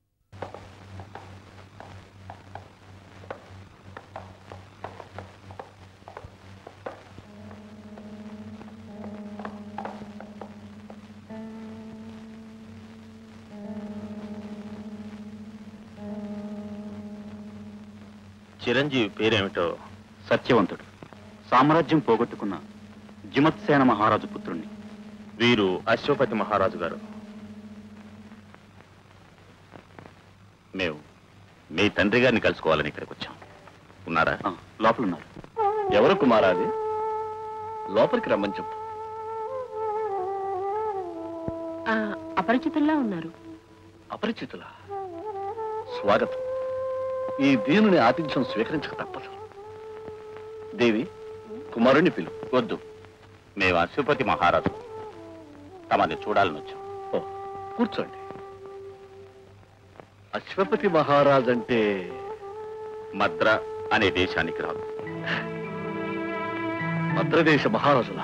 చిరంజీవి పేరేమిటో సత్యవంతుడు సామ్రాజ్యం పోగొట్టుకున్న జిమత్సేన మహారాజు పుత్రుణ్ణి వీరు అశ్వపతి మహారాజు గారు మేము మీ తండ్రి గారిని కలుసుకోవాలని ఇక్కడికి వచ్చాం ఉన్నారా ఆ, లోపలున్నారు ఎవరు కుమారాది లోపలికి రమ్మని చెప్పు అపరిచితుల్లా ఉన్నారు అపరిచితుల స్వాగతం ఈ దీనుని ఆతిథ్యం స్వీకరించక తప్పదు దేవి కుమారుణ్ణి పిలు వద్దు మేము అశ్వపతి మహారాజు తమని చూడాలని వచ్చాం ఓ, కూర్చోండి అశ్వపతి మహారాజ్ అంటే మద్ర అనే దేశానికి రాదు మద్రదేశ మహారాజుల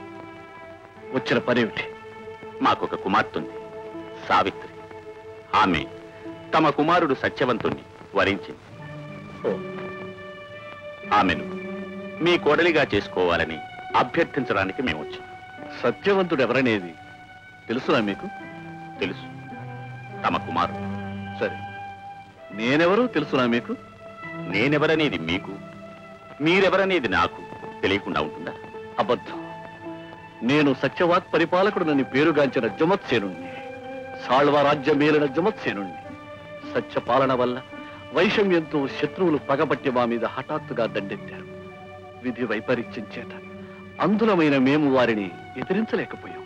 వచ్చిన పనేమిటి మాకొక కుమార్తె ఉంది సావిత్రి ఆమె తమ కుమారుడు సత్యవంతుణ్ణి వరించింది ఓ, ఆమెను మీ కోడలిగా చేసుకోవాలని అభ్యర్థించడానికి మేము వచ్చాం సత్యవంతుడు ఎవరనేది తెలుసునా మీకు తెలుసు తమ కుమారుడు సరే నేనెవరో తెలుసునా మీకు నేనెవరనేది మీకు మీరెవరనేది నాకు తెలియకుండా ఉంటుందా అబద్ధం నేను సత్యవాక్ పరిపాలకుడునని పేరుగాంచిన జమత్సేనుణ్ణి సాళ్వ రాజ్యం మేలిన జమత్సేనుణ్ణి సత్యపాలన వల్ల వైషమ్యంతో శత్రువులు పగబట్టి మా మీద హఠాత్తుగా దండెత్తారు విధి వైపరీత్యం చేత అందులమైన మేము వారిని ఎదిరించలేకపోయాం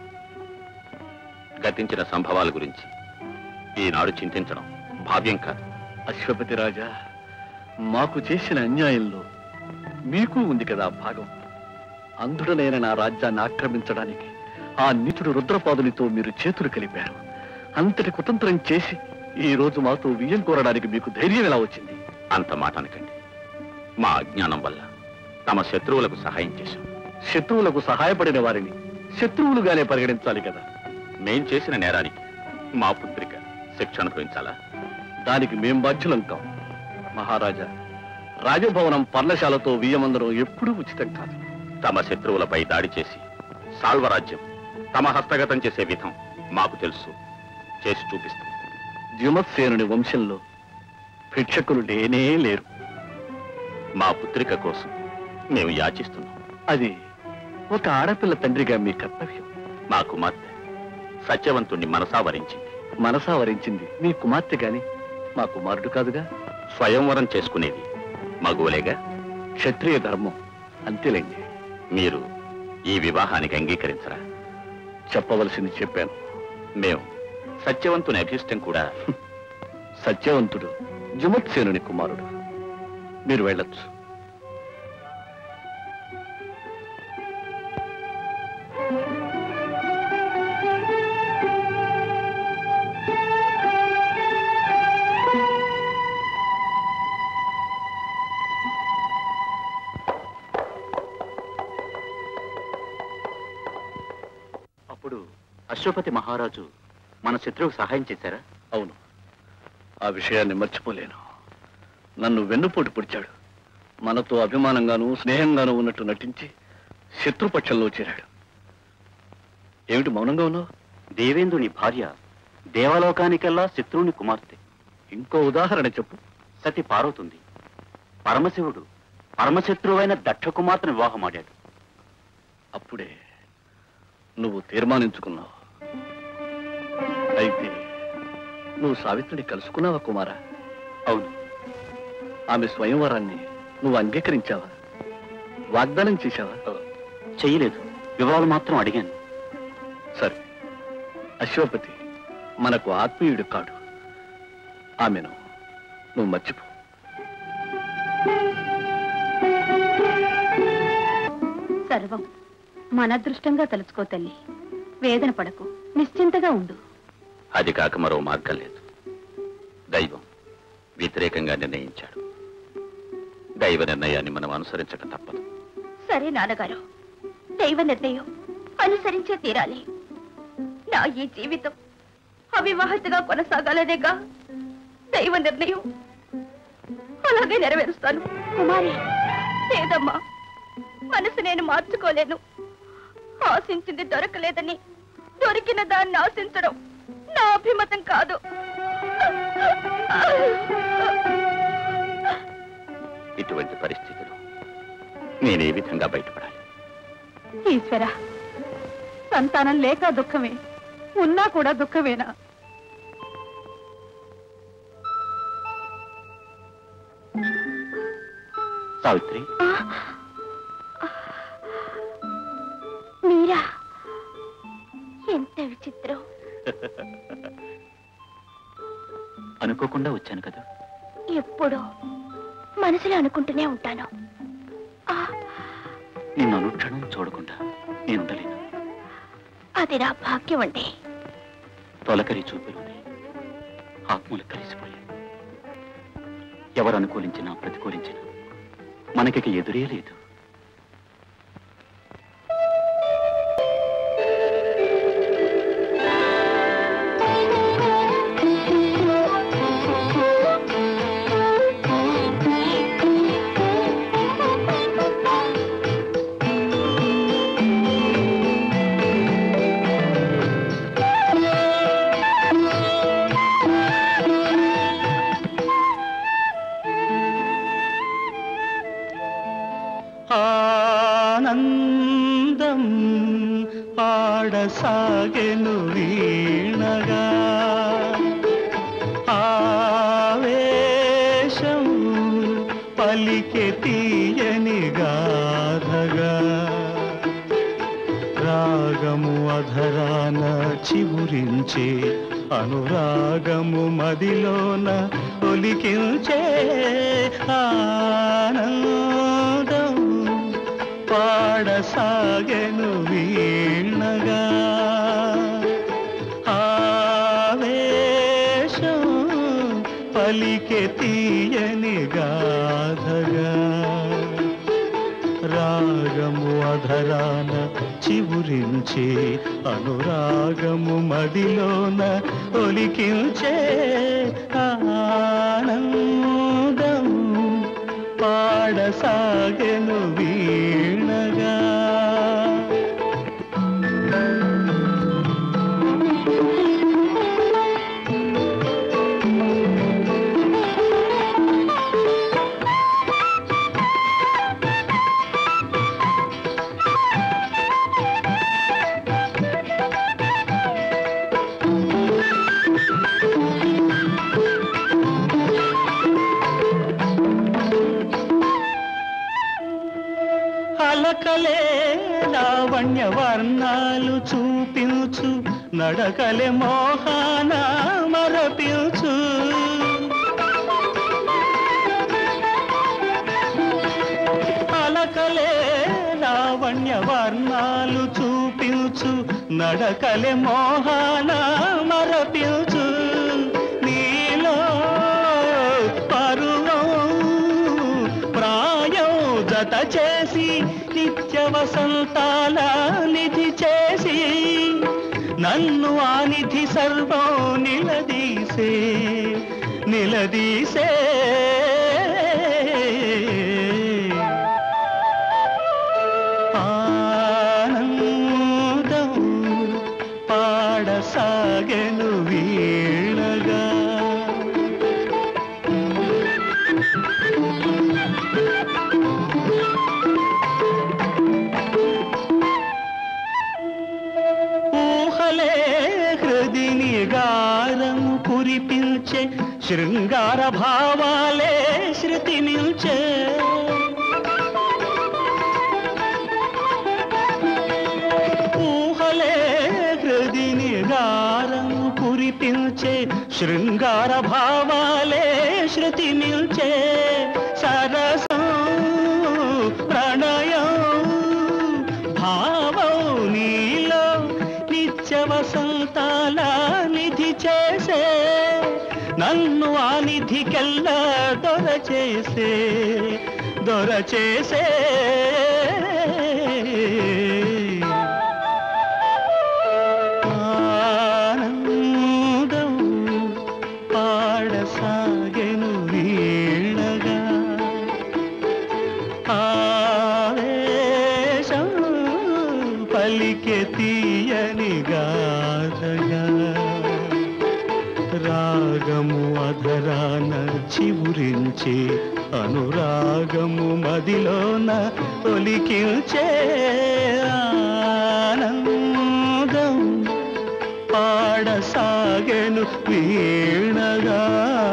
గతించిన సంభవాల గురించి ఈనాడు చింతించడం భావ్యం కాదు అశ్వపతి రాజా మాకు చేసిన అన్యాయంలో మీకు ఉంది కదా భాగం అంధుడనైన నా రాజ్యాన్ని ఆక్రమించడానికి ఆ నీచుడు రుద్రపాదునితో మీరు చేతులు కలిపారు అంతటి కుతంత్రం చేసి ఈ రోజు మాతో వియ్యం కోరడానికి మీకు ధైర్యం ఎలా వచ్చింది అంత మాట అనకండి మా అజ్ఞానం వల్ల తమ శత్రువులకు సహాయం చేశాం శత్రువులకు సహాయపడిన వారిని శత్రువులుగానే పరిగణించాలి కదా మేం చేసిన నేరానికి మా పుత్రిక శిక్ష అనుభవించాలా దానికి మేం బాధ్యులం కాం మహారాజా రాజభవనం పర్ణశాలతో వియ్యమందరం ఎప్పుడూ ఉచితం కాదు తమ శత్రువులపై దాడి చేసి సాల్వరాజ్యం తమ హస్తగతం చేసే విధం మాకు తెలుసు చేసి చూపిస్తాం ద్యుమత్సేనుని వంశంలో భిక్షకులు లేనే లేరు మా పుత్రిక కోసం మేము యాచిస్తున్నాం అది ఒక ఆడపిల్ల తండ్రిగా మీ కర్తవ్యం మా కుమార్తె సత్యవంతుణ్ణి మనసా వరించింది మనసా వరించింది మీ కుమార్తె గాని మా కుమారుడు కాదుగా స్వయంవరం చేసుకునేది మగువలేగా క్షత్రియ ధర్మం అంతేలేండి మీరు ఈ వివాహానికి అంగీకరించరా చెప్పవలసింది చెప్పాను మేము సత్యవంతుని అభిష్టం కూడా సత్యవంతుడు జుమత్సేనుని కుమారుడు మీరు వెళ్ళొచ్చు అప్పుడు అశ్వపతి మహారాజు మన శత్రువుకు సహాయం చేశారా అవును ఆ విషయాన్ని మర్చిపోలేను నన్ను వెన్నుపోటు పొడిచాడు మనతో అభిమానంగాను స్నేహంగాను ఉన్నట్టు నటించి శత్రుపక్షంలో చేరాడు ఏమిటి మౌనంగా ఉన్నావు దేవేంద్రుని భార్య దేవలోకానికెల్లా శత్రువుని కుమార్తె ఇంకో ఉదాహరణ చెప్పు సతి పార్వతుంది పరమశివుడు పరమశత్రువైన దక్ష కుమార్తెను వివాహమాడాడు అప్పుడే నువ్వు తీర్మానించుకున్నావు అయితే నువ్వు సావిత్రిని కలుసుకున్నావా కుమారా అవును ఆమె స్వయంవరాన్ని నువ్వు అంగీకరించావా వాగ్దానం చేశావా చెయ్యలేదు వివరాలు మాత్రం అడిగాను సరే అశ్వపతి మనకు ఆత్మీయుడు కాడు ఆమెను నువ్వు మర్చిపో సర్వం మన అదృష్టంగా తలుచుకో తల్లి వేదన పడకు నిశ్చింతగా ఉండు అది కాక మరో మార్గం లేదు దైవం వ్యతిరేకంగా నిర్ణయించాడు దైవ నిర్ణయాన్ని మనం అనుసరించక తప్పదు సరే నాన్నగారు దైవ నిర్ణయం అనుసరించే తీరాలి నా ఈ జీవితం అవివాహితగా కొనసాగాలనేగా దైవ నిర్ణయం అలాగే నెరవేరుస్తాను కుమారి లేదమ్మా మనసు నేను మార్చుకోలేను ఆశించింది దొరకలేదని దొరికిన దాన్ని ఆశించడం నా అభిమతం కాదు ఇటువంటి పరిస్థితిలో నేను ఏ విధంగా బయటపడాలి ఈశ్వర సంతానం లేక దుఃఖమే ఉన్నా కూడా దుఃఖమేనా సావిత్రి మీరా ఎంత విచిత్రం అనుకోకుండా వచ్చాను కదా ఎప్పుడో మనసులో అనుకుంటూనే ఉంటాను ఆ, నిన్ను అనుక్షణం చూడకుండా నేను ఉండలేను అది నా భాగ్యం అండి తొలకరి చూపులోనే ఆత్మలు కలిసిపోయాయి ఎవరు అనుకూలించినా ప్రతికూలించినా మనకిక ఎదురే లేదు ఆనందం పాడసాగెను వీణగా ఆవేశం పలికె తీయని గాథగా రాగము అధరాన చివురించే అనురాగము మదిలోన ఒలికించే ఆనందం పాడసాగెను వీణగా ఆవేశం పలికె తీయని గాథగా రాగము అధరాన చివురించే అనురాగము మదిలోన ఒలికించే ఆనందం పాడసాగెను వీణగా అలకలే లావణ్య వర్ణాలు చూపించు నడకలే మోహాన మరపించు అలకలే లావణ్య వర్ణాలు చూపించు నడకలే మోహాన మరపించు నీలో పరువం ప్రాయం జత చేసి నిత్య వసంతాల నిధి చేసి నన్ను ఆ నిధి సర్వం నిలదీసే నిలదీసే ఆనందం పాడసాగెను కురిపించే శృంగార భావాలే శృతి నిల్చే ఊహలే హృది నిగారం కురిపించే శృంగార భావాలే శృతి నిల్చే సరసం ప్రణయం భావం నీలో నిత్య వసంతాల నిధి చేసే నన్ను ఆ నిధికెల్లా దొర చేసే దొర చేసే ఆనందం పాడసాగెను వీణగా ఆవేశం పలికె తీయని గాథగా రాగము అధరాన చివురించే అనురాగము మదిలోన ఒలికించే ఆనందం పాడసాగెను వీణగా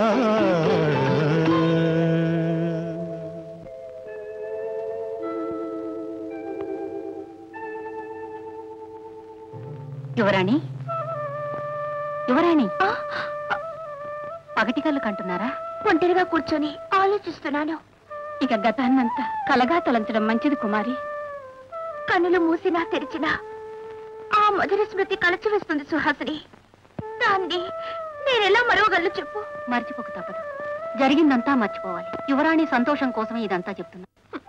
యువరాణి యువరాణి పగటి కళ్ళు కంటున్నారా ఒంటరిగా కూర్చొని ఆలోచిస్తున్నాను ఇక గతాన్నంతా కలగా తలంచడం మంచిది కుమారి కన్నులు మూసినా తెరిచినా ఆ మధుర స్మృతి కలచివేస్తుంది సుహాసిని దాన్ని నేనెలా మరవగలను చెప్పు మర్చిపోక తప్పదు జరిగిందంతా మర్చిపోవాలి యువరాణి సంతోషం కోసమే ఇదంతా చెప్తున్నా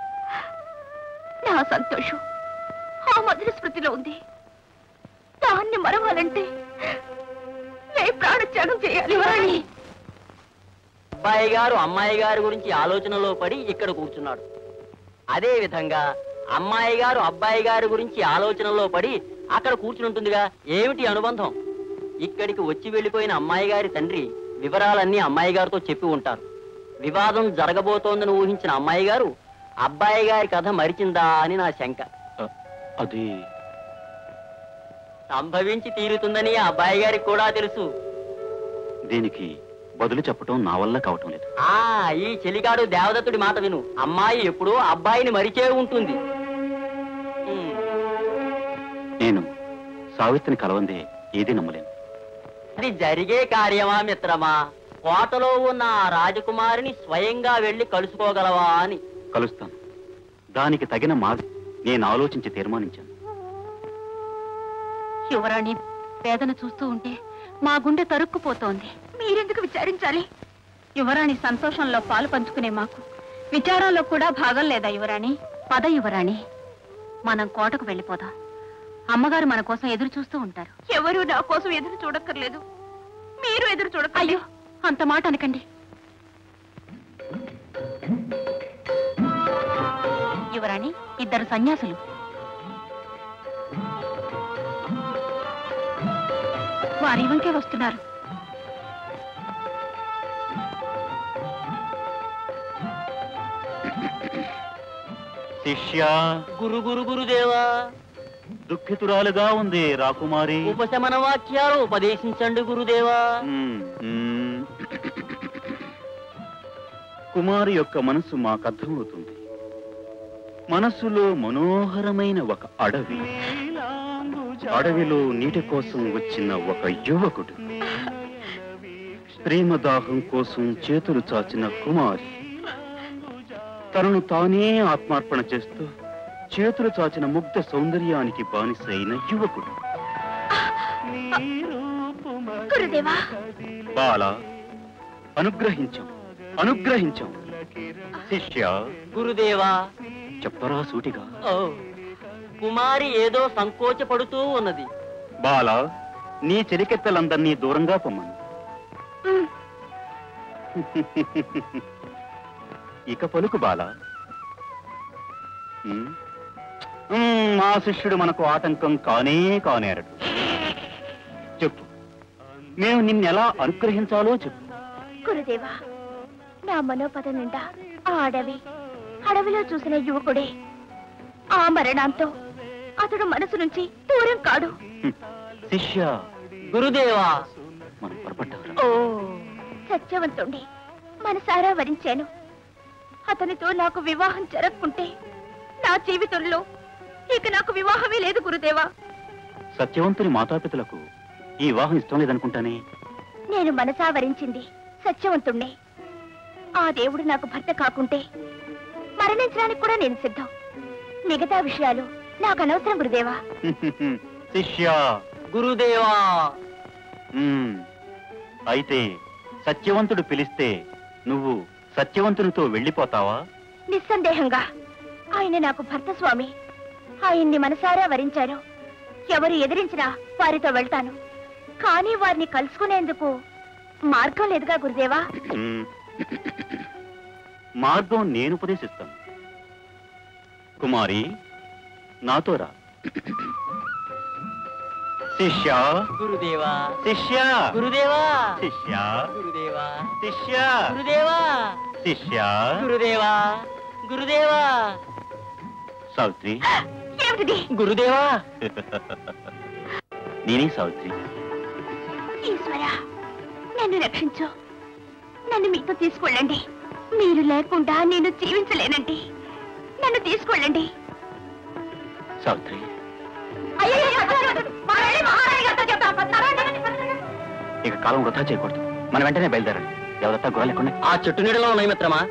నా సంతోషం ఆ మధుర స్మృతిలో ఉంది దాన్ని మరవాలంటే నే ప్రాణత్యాగం చేయాలి యువరాణి అబ్బాయి గారు అమ్మాయి గారి గురించి ఆలోచనలో పడి ఇక్కడ కూర్చున్నాడు అదే విధంగా అమ్మాయి గారు అబ్బాయి గారి గురించి ఆలోచనలో పడి అక్కడ కూర్చుంటుందిగా ఏమిటి అనుబంధం ఇక్కడికి వచ్చి వెళ్ళిపోయిన అమ్మాయి గారి తండ్రి వివరాలన్నీ అమ్మాయి గారితో చెప్పి ఉంటారు వివాదం జరగబోతోందని ఊహించిన అమ్మాయి గారు అబ్బాయి గారి కథ మరిచిందా అని నా శంక అది సంభవించి తీరుతుందని ఆ అబ్బాయి గారికి కూడా తెలుసు దీనికి బదులు చెప్పటం నా వల్ల కావటం లేదు ఆ ఈ చెలికాడు దేవదత్తుడి మాట విను అమ్మాయి ఎప్పుడూ అబ్బాయిని మరిచే ఉంటుంది ఉమ్. నేను సావిత్రిని కలవందే ఏది నమ్మలేను అది జరిగే కార్యమా మిత్రమా కోటలో ఉన్న ఆ రాజకుమారిని స్వయంగా వెళ్లి కలుసుకోగలవా అని కలుస్తాను దానికి తగిన మార్గం నేను ఆలోచించి తీర్మానించాను యువరాణి వేదన చూస్తూ ఉంటే మా గుండె తరుక్కుపోతోంది మీరెందుకు విచారించాలి యువరాణి సంతోషంలో పాలు పంచుకునే మాకు విచారాల్లో కూడా భాగం లేదా యువరాణి పద యువరాణి మనం కోటకు వెళ్ళిపోదాం అమ్మగారు మన కోసం ఎదురు చూస్తూ ఉంటారు ఎవరు నా కోసం ఎదురు చూడక్కర్లేదు మీరు ఎదురు చూడకండి అయ్యో అంత మాట అనకండి యువరాణి ఇద్దరు సన్యాసులు వారి వంకే వస్తున్నారు శిష్య గురు గురు గురుదేవా దుఃఖితురాలుగా ఉంది రాకుమారి ఉపశమన వాక్యాలు ఉపదేశించండి గురుదేవా మ్మ్, మ్మ్. కుమారి యొక్క మనసు మాకు అర్థమవుతుంది మనసులో మనోహరమైన ఒక అడవి అడవిలో నీటి కోసం వచ్చిన ఒక యువకుడు ప్రేమ దాహం కోసం చేతులు చాచిన కుమారి తనను తానే ఆత్మార్పణ చేస్తూ చేతులు చాచిన ముగ్ధ సౌందర్యానికి బానిసైన యువకుడు గురుదేవా బాల అనుగ్రహించాం అనుగ్రహించాం శిష్య గురుదేవా చెప్పరా సూటిగా ఓ కుమారి ఏదో సంకోచపడుతూ ఉన్నది బాల నీ చెలికెత్తలందరినీ దూరంగా పొమ్మను ఇక పలుకు బాల ఉమ్, ఉమ్, మా శిష్యుడు మనకు ఆటంకం కానే కానేరడు చెప్పు మేము నిన్నెలా అనుగ్రహించాలో చెప్పు గురుదేవా నా మనోపద నిండా ఆ అడవి అడవిలో చూసిన యువకుడే ఆ మరణంతో అతడు మనసు నుంచి దూరం కాడు శిష్య గురుదేవా మనం పొరపడ్డావురా ఓ సత్యవంతుణ్ణి మనసారా వరించాను అతనితో నాకు వివాహం జరగకుంటే నా జీవితంలో ఇక నాకు వివాహమే లేదు గురుదేవా సత్యవంతుని మాతాపితలకు ఈ వివాహం ఇష్టం లేదనుకుంటానే నేను మనసా వరించింది సత్యవంతుణ్ణే ఆ దేవుడు నాకు భర్త కాకుంటే మరణించడానికి కూడా నేను సిద్ధం మిగతా విషయాలు నాకు అనవసరం గురుదేవా శిష్య గురుదేవా మ్మ్. అయితే సత్యవంతుడు పిలిస్తే నువ్వు సత్యవంతునితో వెళ్ళిపోతావా నిస్సందేహంగా ఆయన నాకు భర్త స్వామి ఆయన్ని మనసారా వరించాను ఎవరు ఎదిరించినా వారితో వెళ్తాను కానీ వారిని కలుసుకునేందుకు మార్గం లేదుగా గురుదేవా మ్మ్. మార్గం నేను ఉపదేశిస్తాను కుమారి నాతో రా శిష్య గురుదేవా శిష్య గురుదేవా శిష్య గురుదేవా శిష్య గురుదేవా శిష్య గురుదేవా గురుదేవా సావిత్రి ఏమిటిది గురుదేవా నేనే సావిత్రి ఈశ్వర నన్ను రక్షించు నన్ను మీతో తీసుకెళ్ళండి మీరు లేకుండా నేను జీవించలేనండి నన్ను తీసుకెళ్ళండి సావిత్రి అయ్యయ్యో, మా వెళ్ళి మహారాణి గారితో చెప్తాం. పదండి. ఇక కాలం వృధా చేయకూడదు మనం వెంటనే బయలుదేరాలి ఎవరత్తా గృహాలు ఎక్కడ ఆ చెట్టు నీడలో ఉన్నాయి మిత్రమా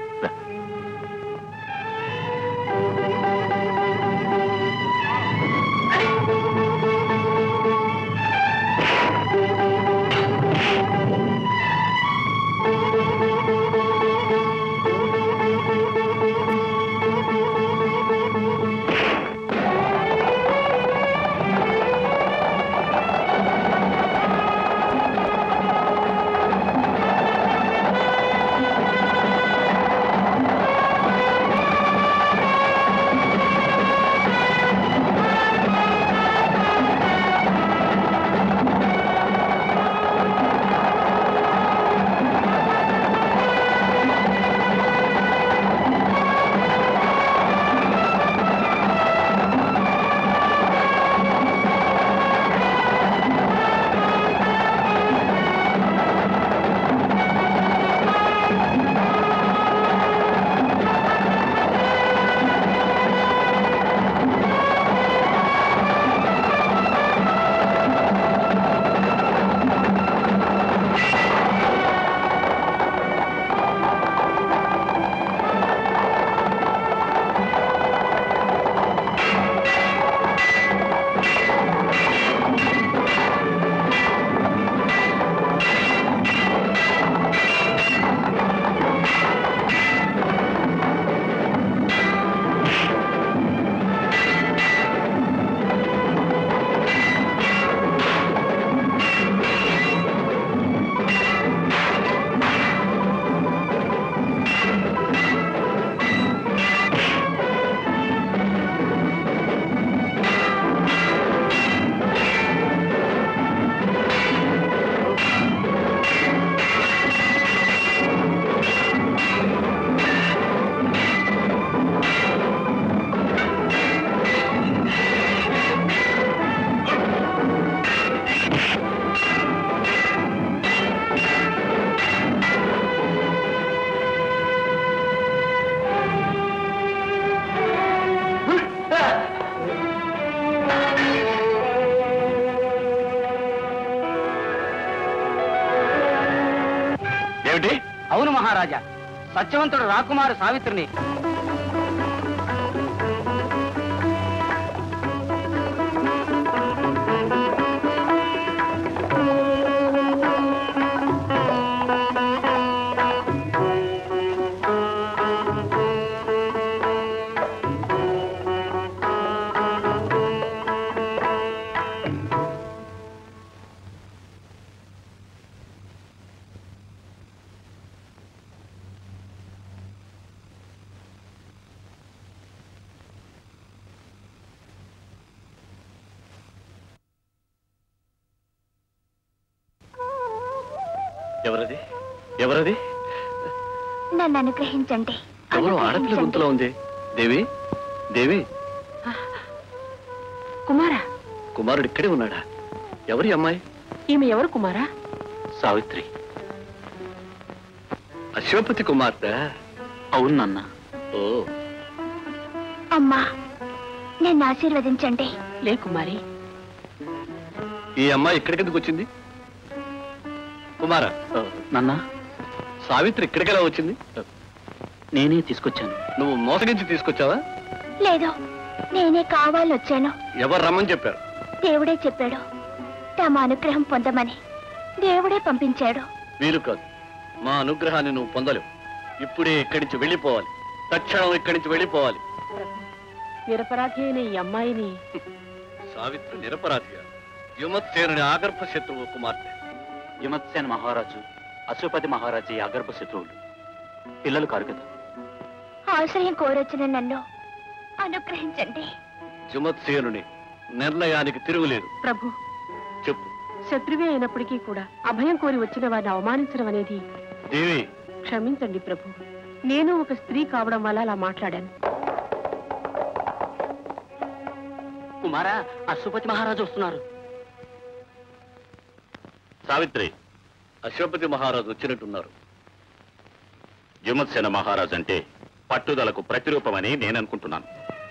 ఏమిటి అవును మహారాజా సత్యవంతుడు రాకుమారు సావిత్రిని ఎవరది ఎవరది నన్ను అనుగ్రహించండి ఎవరో ఆడపిల్ల గుంతలో ఉంది దేవి దేవి కుమారా కుమారుడు ఇక్కడే ఉన్నాడా ఎవరి అమ్మాయి ఈమె ఎవరు కుమారా సావిత్రి అశ్వపతి కుమార్తె అవును నాన్న ఓ అమ్మా నన్ను ఆశీర్వదించండి లే కుమారి ఈ అమ్మాయి ఇక్కడికి ఎందుకు వచ్చింది కుమార నాన్న సావిత్రి ఇక్కడికెలా వచ్చింది నేనే తీసుకొచ్చాను నువ్వు మోసగించి తీసుకొచ్చావా లేదు నేనే కావాలొచ్చాను ఎవరు రమ్మని చెప్పారు దేవుడే చెప్పాడు తమ అనుగ్రహం పొందమని దేవుడే పంపించాడు వీలు కాదు మా అనుగ్రహాన్ని నువ్వు పొందలేవు ఇప్పుడే ఇక్కడి నుంచి వెళ్ళిపోవాలి తక్షణం ఇక్కడి నుంచి వెళ్ళిపోవాలి నిరపరాధి అయిన ఈ అమ్మాయిని సావిత్రి నిరపరాధిగా యుమత్సేనుని ఆగర్భ శత్రువు కుమార్తె యుమత్సేన మహారాజు అశ్వపతి మహారాజు ఈ అగర్భ శత్రువులు పిల్లలు కారు కదా ఆశ్రయం కోరొచ్చిన నన్ను అనుగ్రహించండి యుమత్సేనుని నిర్ణయానికి తిరుగులేదు ప్రభు చెప్పు శత్రువే అయినప్పటికీ కూడా అభయం కోరి వచ్చిన వారిని అవమానించడం అనేది దేవి క్షమించండి ప్రభు నేను ఒక స్త్రీ కావడం వల్ల అలా మాట్లాడాను కుమారా అశ్వపతి మహారాజు వస్తున్నారు సావిత్రి అశ్వపతి మహారాజు వచ్చినట్టున్నారు జుమత్సేన మహారాజ్ అంటే పట్టుదలకు ప్రతిరూపమని నేననుకుంటున్నాను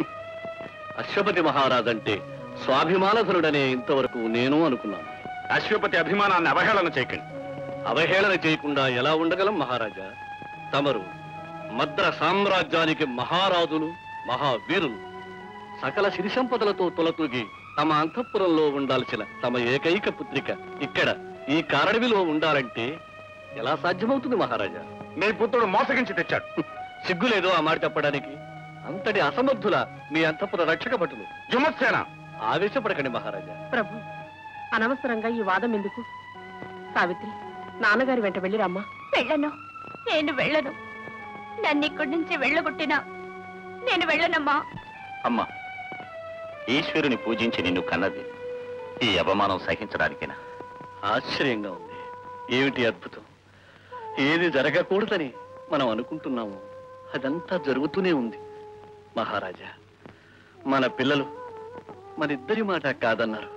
అశ్వపతి మహారాజు అంటే స్వాభిమానధనుడనే ఇంతవరకు నేను అనుకున్నాను అశ్వపతి అభిమానాన్ని అవహేళన చేయకండి అవహేళన చేయకుండా ఎలా ఉండగలం మహారాజా తమరు మద్ర సామ్రాజ్యానికి మహారాజులు మహావీరులు సకల సిరి సంపదలతో తొలతూగి తమ అంతఃపురంలో ఉండాల్సిన తమ ఏకైక పుత్రిక ఇక్కడ ఈ కారణవిలో ఉండాలంటే ఎలా సాధ్యమవుతుంది మహారాజా మీ పుత్రుడు మోసగించి తెచ్చాడు సిగ్గులేదో ఆ మాట చెప్పడానికి అంతటి అసమర్థుల మీ అంతఃపుర రక్షక భటులు జుమత్సేన ఆవేశపడకండి మహారాజా ప్రభు అనవసరంగా ఈ వాదం ఎందుకు సావిత్రి నాన్నగారి వెంట వెళ్ళి రమ్మా వెళ్ళను నేను వెళ్ళను నన్ను ఇక్కడి నుంచి వెళ్ళగొట్టినా నేను వెళ్ళనమ్మా అమ్మా ఈశ్వరుని పూజించి నిన్ను కన్నది ఈ అవమానం సహించడానికేనా ఆశ్చర్యంగా ఉంది ఏమిటి అద్భుతం ఏది జరగకూడదని మనం అనుకుంటున్నాము అదంతా జరుగుతూనే ఉంది మహారాజా మన పిల్లలు మనిద్దరి మాట కాదన్నారు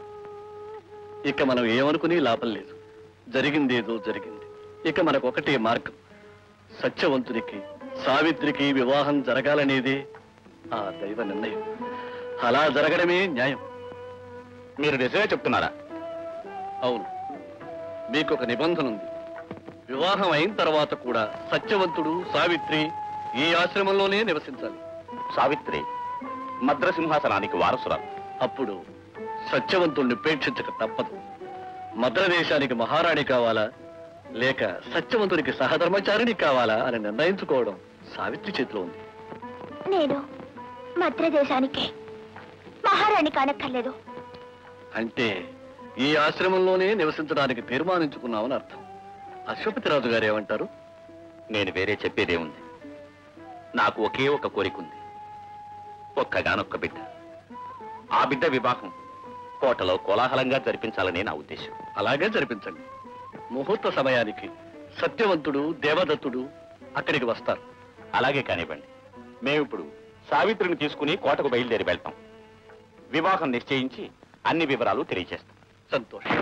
ఇక మనం ఏమనుకుని లాభం లేదు జరిగిందేదో జరిగింది ఇక మనకు ఒకటే మార్గం సత్యవంతునికి సావిత్రికి వివాహం జరగాలనేదే ఆ దైవ నిర్ణయం అలా జరగడమే న్యాయం మీరు నిజమే చెప్తున్నారా అవును మీకు ఒక నిబంధన ఉంది వివాహం అయిన తర్వాత కూడా సత్యవంతుడు సావిత్రి ఈ ఆశ్రమంలోనే నివసించాలి సావిత్రి మద్రసింహాసనానికి వారసురాలు అప్పుడు సత్యవంతుణ్ణి ఉపేక్షించక తప్పదు మద్రదేశానికి మహారాణి కావాలా లేక సత్యవంతుడికి సహధర్మచారిణి కావాలా అని నిర్ణయించుకోవడం సావిత్రి చేతిలో ఉంది నేను మద్రదేశానికి మహారాణి కానక్కర్లేదు అంటే ఈ ఆశ్రమంలోనే నివసించడానికి తీర్మానించుకున్నామని అర్థం అశ్వపతి రాజు గారు ఏమంటారు నేను వేరే చెప్పేదేముంది నాకు ఒకే ఒక కోరిక ఉంది ఒక్కగానొక్క బిడ్డ ఆ బిడ్డ వివాహం కోటలో కోలాహలంగా జరిపించాలనే నా ఉద్దేశం అలాగే జరిపించండి ముహూర్త సమయానికి సత్యవంతుడు దేవదత్తుడు అక్కడికి వస్తారు అలాగే కానివ్వండి మేమిప్పుడు సావిత్రిని తీసుకుని కోటకు బయలుదేరి వెళ్తాం వివాహం నిశ్చయించి అన్ని వివరాలు తెలియజేస్తాం సంతోషం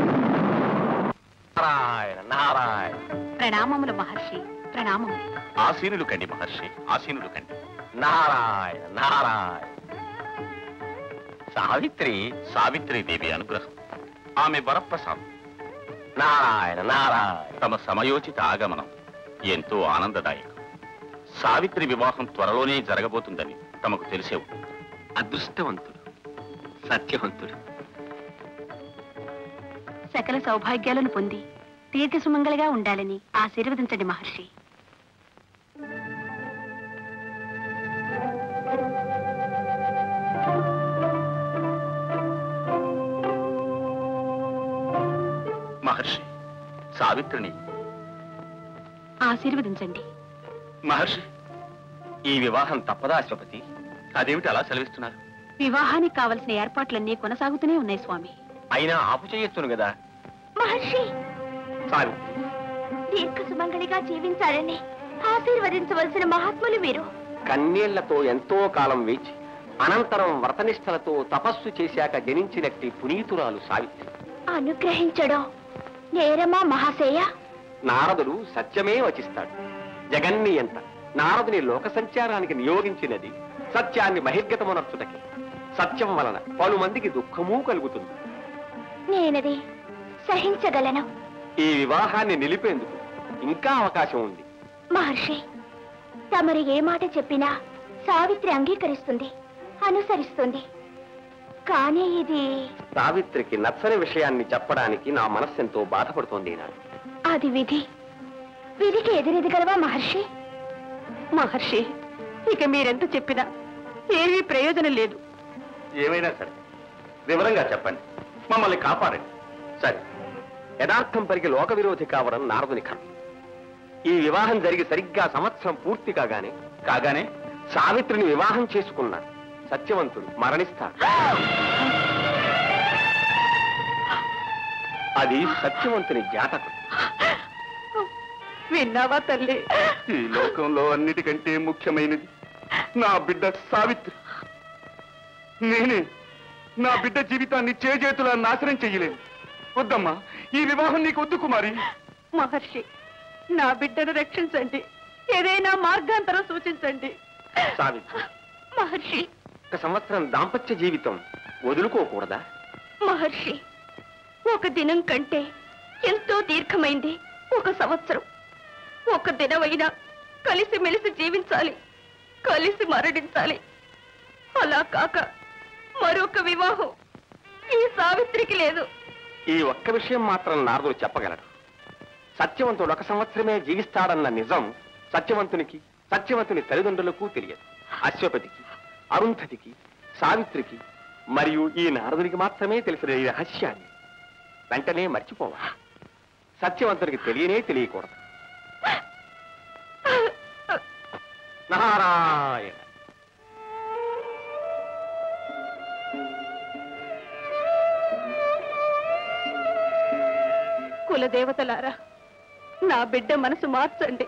నారాయణ నారాయణ ప్రణామములు మహర్షి ప్రణామములు ఆసీనులు కండి మహర్షి ఆసీనులు కండి నారాయణ నారాయణ సావిత్రి సావిత్రి దేవి అనుగ్రహం ఆమె వరప్రసాదం నారాయణ నారాయణ తమ సమయోచిత ఆగమనం ఎంతో ఆనందదాయకం సావిత్రి వివాహం త్వరలోనే జరగబోతుందని తమకు తెలిసే ఉంటుంది అదృష్టవంతుడు సత్యవంతుడు సకల సౌభాగ్యాలను పొంది తీర్థ సుమంగళగా ఉండాలని ఆశీర్వదించండి మహర్షి మహర్షి సావిత్రిని ఆశీర్వదించండి మహర్షి ఈ వివాహం తప్పదా అశ్వపతి అదేమిటి అలా సెలవిస్తున్నారు వివాహానికి కావలసిన ఏర్పాట్లన్నీ కొనసాగుతూనే ఉన్నాయి స్వామి అయినా ఆపు చేయొచ్చును కదా మహర్షి సావిత్రి దీర్ఘ సుమంగళిగా జీవించాలని ఆశీర్వదించవలసిన మహాత్ములు మీరు కన్నీళ్లతో ఎంతో కాలం వేచి అనంతరం వ్రతనిష్టలతో తపస్సు చేశాక జనించినట్టి పునీతురాలు సావిత్రి అనుగ్రహించడం నేరమా మహాశయ నారదుడు సత్యమే వచిస్తాడు జగన్ని ఎంత నారదుని లోక సంచారానికి నియోగించినది సత్యాన్ని బహిర్గతమునర్చుటకి సత్యం వలన పలు మందికి దుఃఖమూ కలుగుతుంది నేనది సహించగలను ఈ వివాహాన్ని నిలిపేందుకు ఇంకా అవకాశం ఉంది మహర్షి తమరు ఏ మాట చెప్పినా సావిత్రి అంగీకరిస్తుంది అనుసరిస్తుంది కానీ ఇది సావిత్రికి నచ్చని విషయాన్ని చెప్పడానికి నా మనస్సెంతో బాధపడుతోంది ఈనాడు అది విధి విధికి ఎదురెదగలవా మహర్షి మహర్షి ఇక మీరెంత చెప్పినా ఏమీ ప్రయోజనం లేదు ఏమైనా సరే వివరంగా చెప్పండి మమ్మల్ని కాపాడండి సరే యథార్థం పరికి లోక విరోధి కావడం నారదుని కర్మ ఈ వివాహం జరిగి సరిగ్గా సంవత్సరం పూర్తి కాగానే కాగానే సావిత్రిని వివాహం చేసుకున్న సత్యవంతుడు మరణిస్తాడు అది సత్యవంతుని జాతకం విన్నావా తల్లి ఈ లోకంలో అన్నిటికంటే ముఖ్యమైనది నా బిడ్డ సావిత్రి నేనే నా బిడ్డ జీవితాన్ని చేజేతులా నాశనం చెయ్యలేను వద్దమ్మా ఈ వివాహం నీకు వద్దు కుమారి మహర్షి నా బిడ్డను రక్షించండి ఏదైనా మార్గాంతరం సూచించండి సావిత్రి మహర్షి ఒక సంవత్సరం దాంపత్య జీవితం వదులుకోకూడదా మహర్షి ఒక దినం కంటే ఎంతో దీర్ఘమైంది ఒక సంవత్సరం ఒక దినమైనా కలిసి మెలిసి జీవించాలి కలిసి మరణించాలి అలా కాక మరొక వివాహం ఈ సావిత్రికి లేదు ఈ ఒక్క విషయం మాత్రం నారదుడు చెప్పగలడు సత్యవంతుడు ఒక సంవత్సరమే జీవిస్తాడన్న నిజం సత్యవంతునికి సత్యవంతుని తల్లిదండ్రులకు తెలియదు అశ్వపతికి అరుంధతికి సావిత్రికి మరియు ఈ నారదునికి మాత్రమే తెలిసిన ఈ రహస్యాన్ని వెంటనే మర్చిపోవాలి సత్యవంతునికి తెలియనే తెలియకూడదు నారాయణ కులదేవతలారా నా బిడ్డ మనసు మార్చండి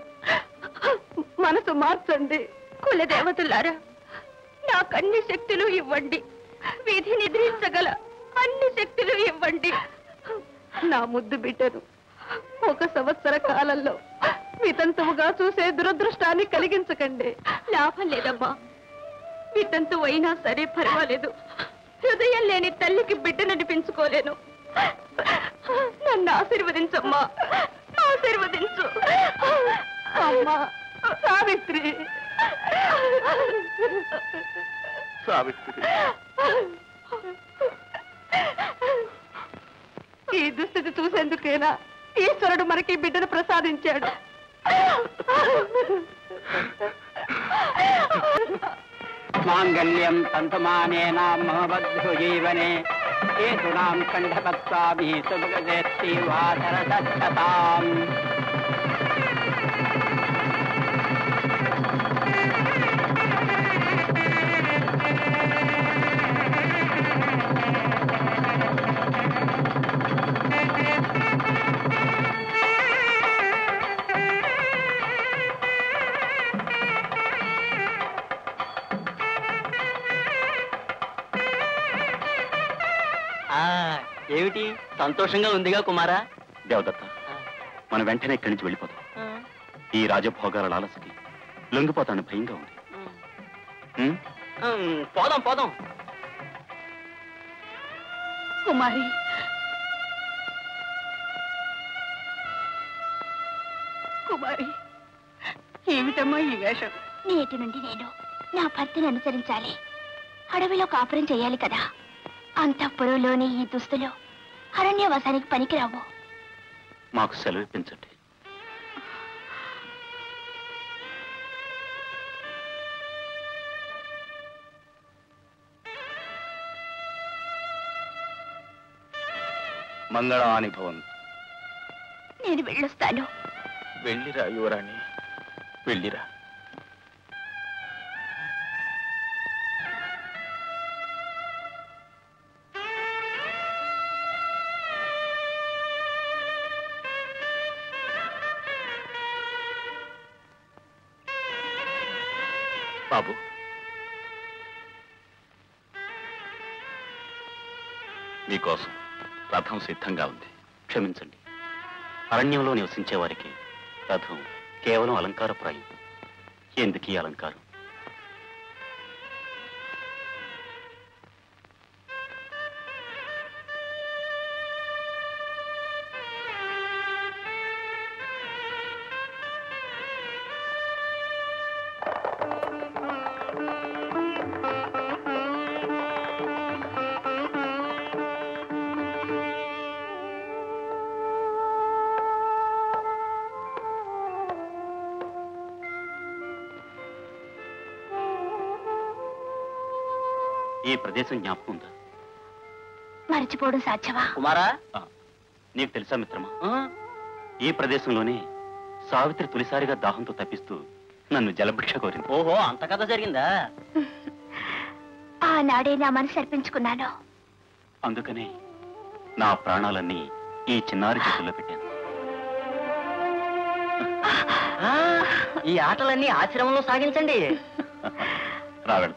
మనసు మార్చండి కులదేవతలారా నాకు అన్ని శక్తులు ఇవ్వండి విధి నిద్రించగల అన్ని శక్తులు ఇవ్వండి నా ముద్దు బిడ్డను ఒక సంవత్సర కాలంలో వితంతువుగా చూసే దురదృష్టాన్ని కలిగించకండి లాభం లేదమ్మా వితంతు అయినా సరే పర్వాలేదు హృదయం లేని తల్లికి బిడ్డననిపించుకోలేను నన్ను ఆశీర్వదించమ్మా ఆశీర్వదించు అమ్మా సావిత్రి సావిత్రి ఈ దుస్థితి చూసేందుకేనా ఈశ్వరుడు మనకి ఈ బిడ్డను ప్రసాదించాడు మాంగళ్యం తంతుమానేన మహబద్ధు జీవనే హేతునాం కంఠపత్సామి సుభగదేస్తి వాసరసత్తాం ఆ ఏమిటి సంతోషంగా ఉందిగా కుమారా దేవదత్త మనం వెంటనే ఇక్కడి నుంచి వెళ్ళిపోతాం ఈ రాజభోగాల లాలసకి లొంగిపోతాను భయంగా ఉంది ఉం? ఉమ్, పోదాం పోదాం కుమారి కుమారి ఏమిటమ్మా ఈ వేషం నేటి నుండి నేను నా భర్తను అనుసరించాలి అడవిలో కాపురం చేయాలి కదా అంతఃపురంలోని ఈ దుస్తులు అరణ్యవాసానికి పనికిరావు మాకు సెలవు ఇప్పించండి మంగళాని భవన్ నేను వెళ్ళొస్తాను వెళ్ళిరా యువరాణి వెళ్ళిరా బాబు మీకోసం రథం సిద్ధంగా ఉంది క్షమించండి అరణ్యంలో నివసించే వారికి రథం కేవలం అలంకారప్రాయం ఎందుకు ఈ అలంకారం ఈ ప్రదేశం జ్ఞాపకం ఉందా మర్చిపోవడం సాధ్యమా కుమారా నీకు తెలుసా మిత్రమా ఈ ప్రదేశంలోనే సావిత్రి తొలిసారిగా దాహంతో తప్పిస్తూ నన్ను జలభిక్ష కోరింది ఓహో అంత కథ జరిగిందా ఆనాడే నా మనసు అర్పించుకున్నాను అందుకనే నా ప్రాణాలన్నీ ఈ చిన్నారి చేతుల్లో పెట్టాను ఆ, ఈ ఆటలన్నీ ఆశ్రమంలో సాగించండి రావెళ్దాం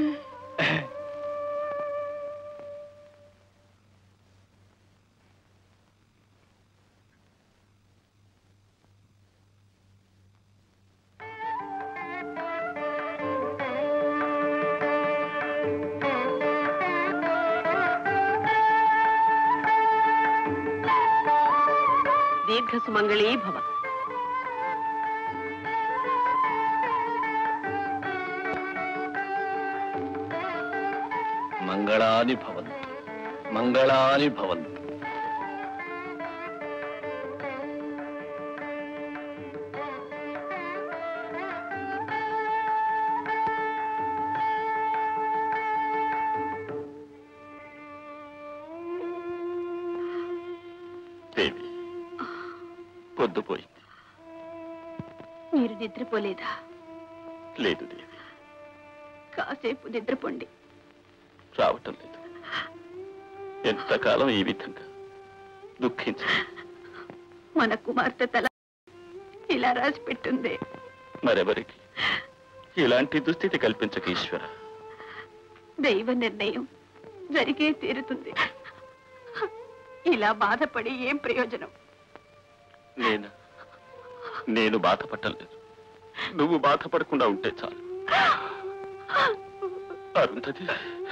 దీర్ఘ సుమంగళీ భవ మంగళాని భవంతు మంగళాని భవంతు దేవి పొద్దుపోయింది మీరు నిద్రపోలేదా లేదు దేవి కాసేపు నిద్రపోండి రావటం లేదు ఎంతకాలం ఈ విధంగా దుఃఖించి మన కుమార్తె తల ఇలా రాసి పెట్టుంది మరెవరికి ఇలాంటి దుస్థితి కల్పించక ఈశ్వర దైవ నిర్ణయం జరిగే తీరుతుంది ఇలా బాధపడి ఏం ప్రయోజనం నేను నేను బాధపడలేదు నువ్వు బాధపడకుండా ఉంటే చాలు అరుంధతి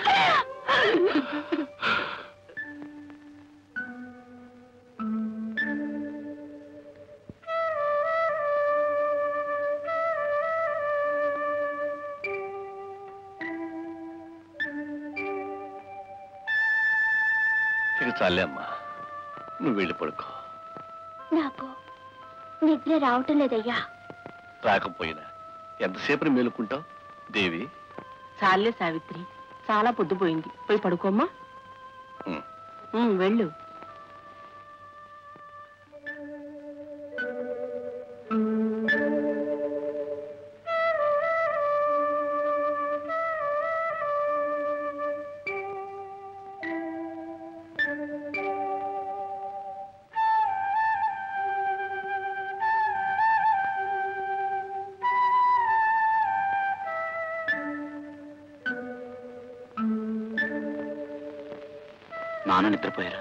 ఇక చాలే అమ్మా నువ్వు వెళ్ళి పడుకో నాకు నిద్ర రావటం లేదయ్యా రాకపోయినా ఎంతసేపు మేలుకుంటావు దేవి చాలే సావిత్రి చాలా పొద్దుపోయింది పోయి పడుకోమ్మా ఉమ్. ఉమ్, వెళ్ళు నాన్న నిద్రపోయారా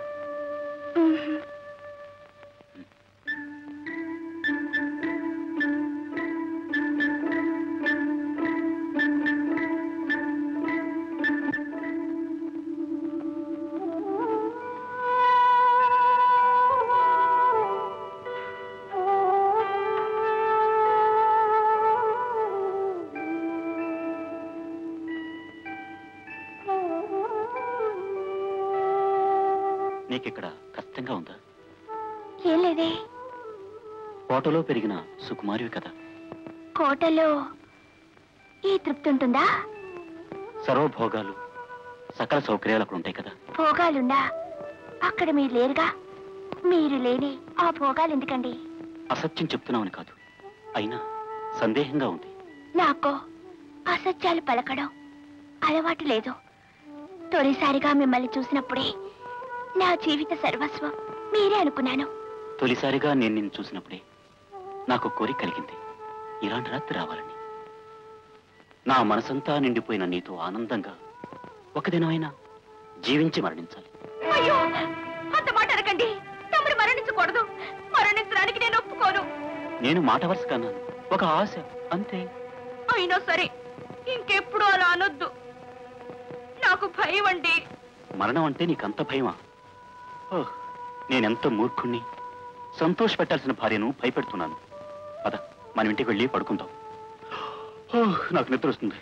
నీకిక్కడ కష్టంగా ఉందా ఏం లేదే కోటలో పెరిగిన సుకుమారివి కదా కోటలో ఈ తృప్తి ఉంటుందా సర్వభోగాలు సకల సౌకర్యాలు అక్కడ ఉంటాయి కదా భోగాలుండా అక్కడ మీరు లేరుగా మీరు లేని ఆ భోగాలు ఎందుకండి అసత్యం చెప్తున్నామని కాదు అయినా సందేహంగా ఉంది నాకు అసత్యాలు పలకడం అలవాటు లేదు తొలిసారిగా మిమ్మల్ని చూసినప్పుడే నా జీవిత సర్వస్వం మీరే అనుకున్నాను తొలిసారిగా నేను నిన్ను చూసినప్పుడే నాకు కోరిక కలిగింది ఇలాంటి రాత్రి రావాలని నా మనసంతా నిండిపోయిన నీతో ఆనందంగా ఒక దినమైనా జీవించి మరణించాలి అయ్యో అంత మాట అనకండి తమరు మరణం ఉండకూడదు మరణించడానికి నేను ఒప్పుకోను నేను మాట వరుస కన్నాను ఒక ఆశ అంతే అయినా సరే ఇంకెప్పుడు అలా అనొద్దు నాకు భయం అండి మరణం అంటే నీకంత భయమా ఓహ్ నేనెంత మూర్ఖుణ్ణి సంతోష పెట్టాల్సిన భార్యను భయపెడుతున్నాను పద మన ఇంటికి వెళ్ళి పడుకుందాం ఓహ్, నాకు నిద్ర వస్తుంది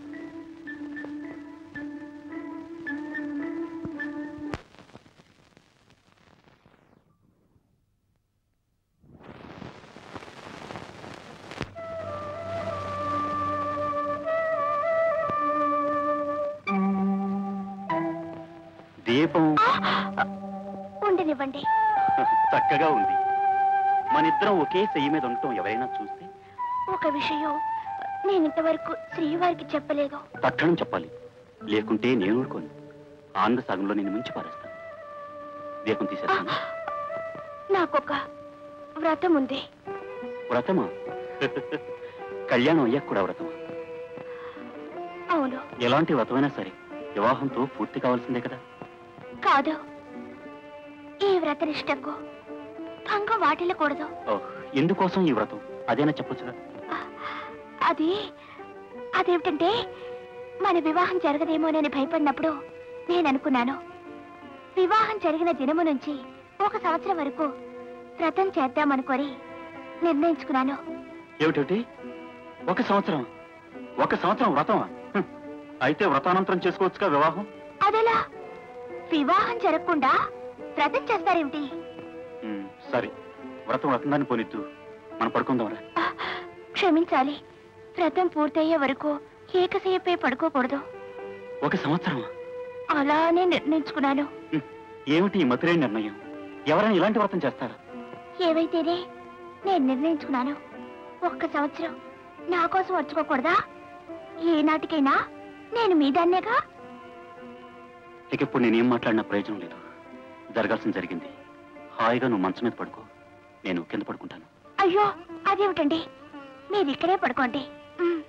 దీపం ఉండనివ్వండి చక్కగా ఉంది మనిద్దరం ఒకే చెయ్యి మీద ఉండటం ఎవరైనా చూస్తే ఒక విషయం నేను ఇంతవరకు శ్రీవారికి చెప్పలేదు తక్షణం చెప్పాలి లేకుంటే నేను ఊరుకోను ఆనంద సాగంలో నేను ముంచి పారేస్తాను దీపం తీసేస్తాను నాకొక వ్రతం ఉంది వ్రతమా కళ్యాణం అయ్యాక కూడా వ్రతమా అవును ఎలాంటి వ్రతమైనా సరే వివాహంతో పూర్తి కావాల్సిందే కదా కాదు ఈ వ్రతనిష్టకు భంగం వాటిల్లకూడదు ఓహ్, ఎందుకోసం ఈ వ్రతం అదేనా చెప్పొచ్చుగా అది అదేమిటంటే మన వివాహం జరగదేమోనని భయపడినప్పుడు నేను అనుకున్నాను వివాహం జరిగిన దినము నుంచి ఒక సంవత్సరం వరకు వ్రతం చేద్దామనుకొని నిర్ణయించుకున్నాను ఏమిటేమిటి ఒక సంవత్సరం ఒక సంవత్సరం వ్రతమా హ్మ్. అయితే వ్రతానంతరం చేసుకోవచ్చుగా వివాహం అదెలా వివాహం జరగకుండా వ్రతం చేస్తారేమిటి హ్మ్, సరే వ్రతం వ్రతందాన్ని పోనిద్దు మనం పడుకుందాంరా క్షమించాలి వ్రతం పూర్తయ్యే వరకు ఏకసేపే పడుకోకూడదు ఒక సంవత్సరం అలానే నిర్ణయించుకున్నాను ఏమిటి ఈ మధురైన నిర్ణయం ఎవరైనా ఇలాంటి వ్రతం చేస్తారా ఏవైతేనే నేను నిర్ణయించుకున్నాను ఒక్క సంవత్సరం నా కోసం వచ్చుకోకూడదా ఏ నాటికైనా నేను మీ దాన్నేగా ఇక ఇప్పుడు నేనేం మాట్లాడినా ప్రయోజనం లేదు జరగాల్సింది జరిగింది హాయిగా నువ్వు మంచం మీద పడుకో నేను కింద పడుకుంటాను అయ్యో అదేమిటండి మీరు ఇక్కడే పడుకోండి ఉమ్.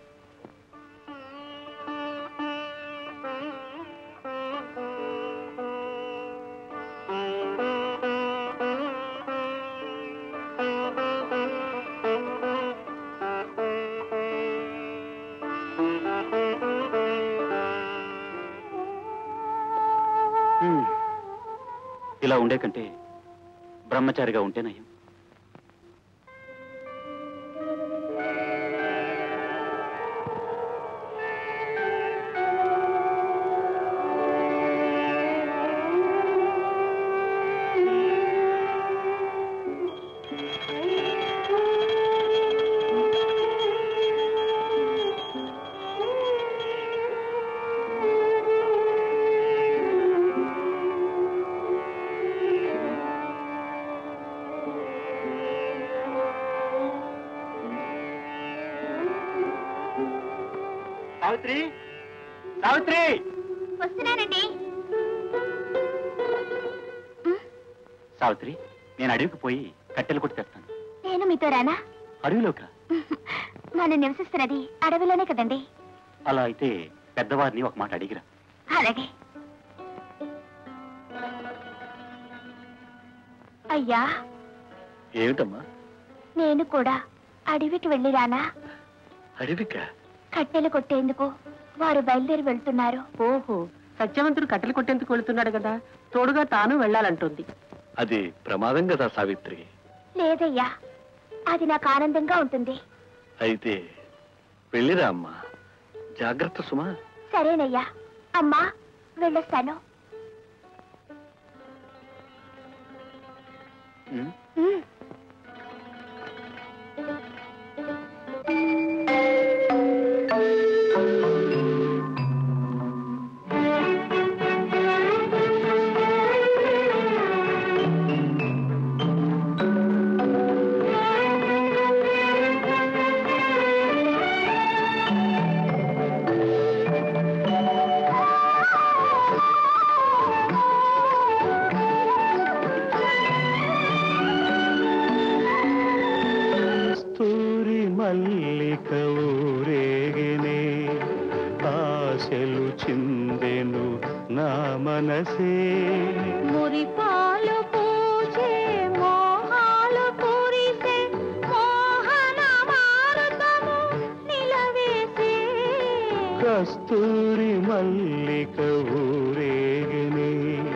హ్మ్. ఇలా ఉండే కంటే బ్రహ్మచారిగా ఉంటే నయం సావిత్రి సావిత్రి వస్తున్నానండి సావిత్రి నేను అడవికి పోయి కట్టెలు కొట్టి తెస్తాను నేను మీతో రానా అడవిలోక మనం నివసిస్తున్నది అడవిలోనే కదండి అలా అయితే పెద్దవారిని ఒక మాట అడిగిరా అలాగే అయ్యా ఏమిటమ్మా నేను కూడా అడవికి వెళ్ళి రానా అడవిక కట్టెలు కొట్టేందుకు వారు బయలుదేరి వెళ్తున్నారు ఓహో సత్యవంతుడు కట్టెలు కొట్టేందుకు వెళుతున్నాడు కదా తోడుగా తాను వెళ్ళాలంటోంది అది ప్రమాదం కదా సావిత్రి లేదయ్యా అది నాకు ఆనందంగా ఉంటుంది అయితే వెళ్ళిరా అమ్మా జాగ్రత్త సుమా సరేనయ్యా అమ్మా వెళ్ళొస్తాను ఉమ్, ఉమ్. కస్తూరి మల్లిక ఊరేగినే ఆశలు చిందెను నా మనసే మురిపాలు పూచే మో కస్తూరి మల్లిక ఊరేగనే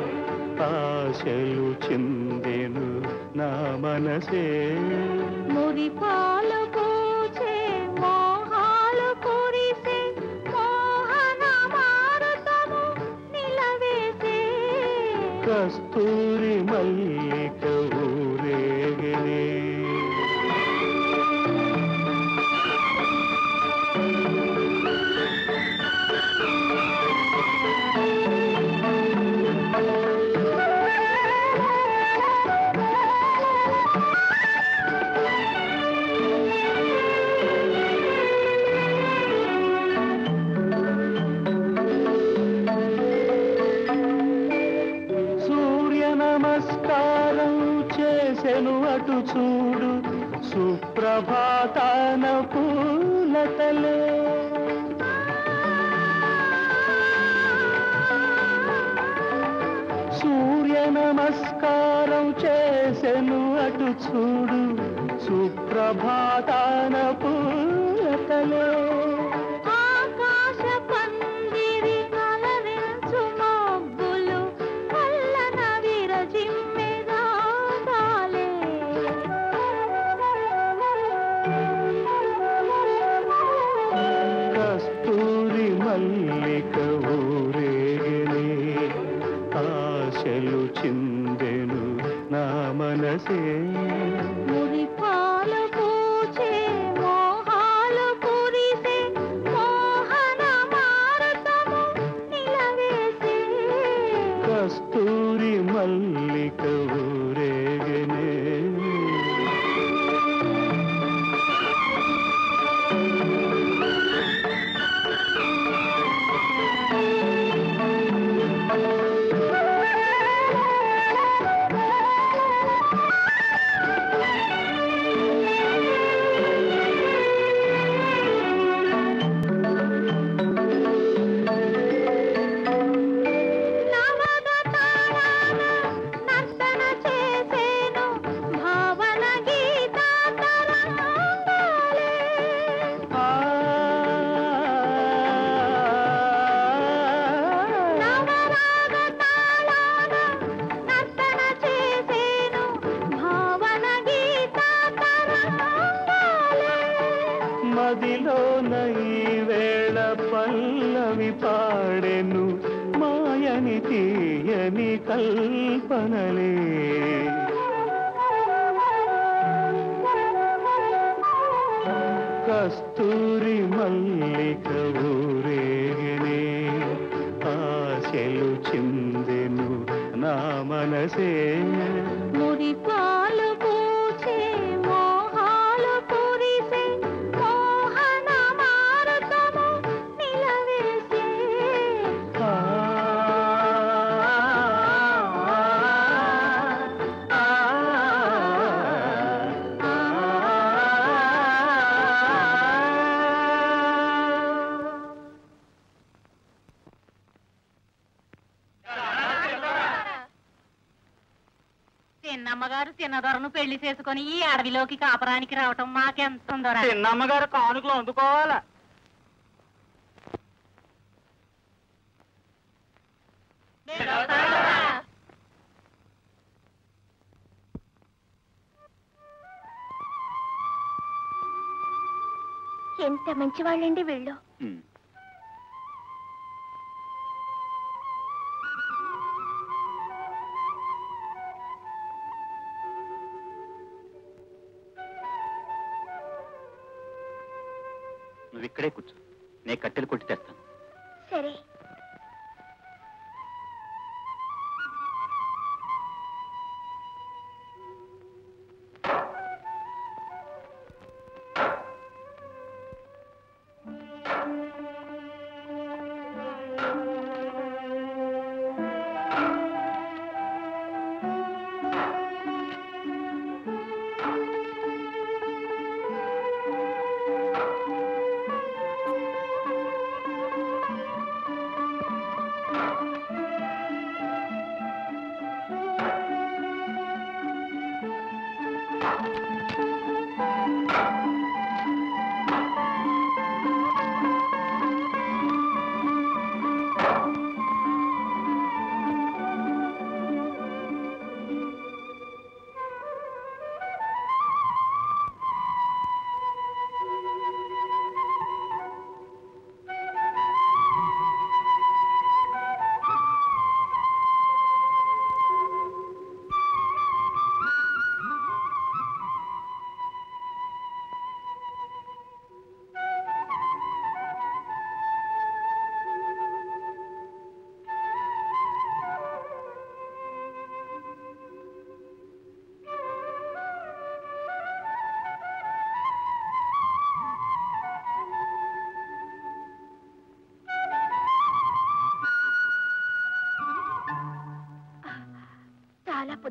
ఆశలు చిందెను నా మనసే మురిపాలు పూచే మోహాలు కురిసే మోహన మారుతము నిలవేసే కస్తూరి మల్లిక ఊరేగనే సూర్య నమస్కారం చేసెను అటు చూడు సుప్రభాతాన పూలతలే సూర్య నమస్కారం చేసెను అటు చూడు సుప్రభాతాన పూలతలే ఆకాశ పందిరి అలరించు మబ్బులు కల్లన విరజిమ్మెదాలే కస్తూరి మల్లిక ఊరేగనే ఆశలు చిందెను నా మనసే మురిపాలు పూచే మోహాలు కురిసే మోహన మారుతము నిలవేసే కస్తూరి మల్లిక ఊరేగనే నర్తన చేసేను భావన గీత తరంగాలే నవరాగ తాళాన నర్తన చేసేను భావన గీత తరంగాలే మదిలోన ఈ వేళ పల్లవి పాడెను మాయని తీయని కల్పనలే కస్తూరి మల్లిక ఊరేగనే ఆశలు చిందెను నా మనసే మురిపాలు పూచే మోహాలు కురిసే మోహన మారుతము నిలవేసే చిన్నమ్మగారు చిన్నదొరను పెళ్లి చేసుకొని ఈ అడవిలోకి కాపరానికి రావటం మాకెంత ఉందోరా చిన్నమ్మగారు కానుకలు అందుకోవాలా ఎంత మంచి వాళ్ళండి వీళ్ళు నువ్వు ఇక్కడే కూర్చో నేను కట్టెలు కొట్టి తెస్తాను సరే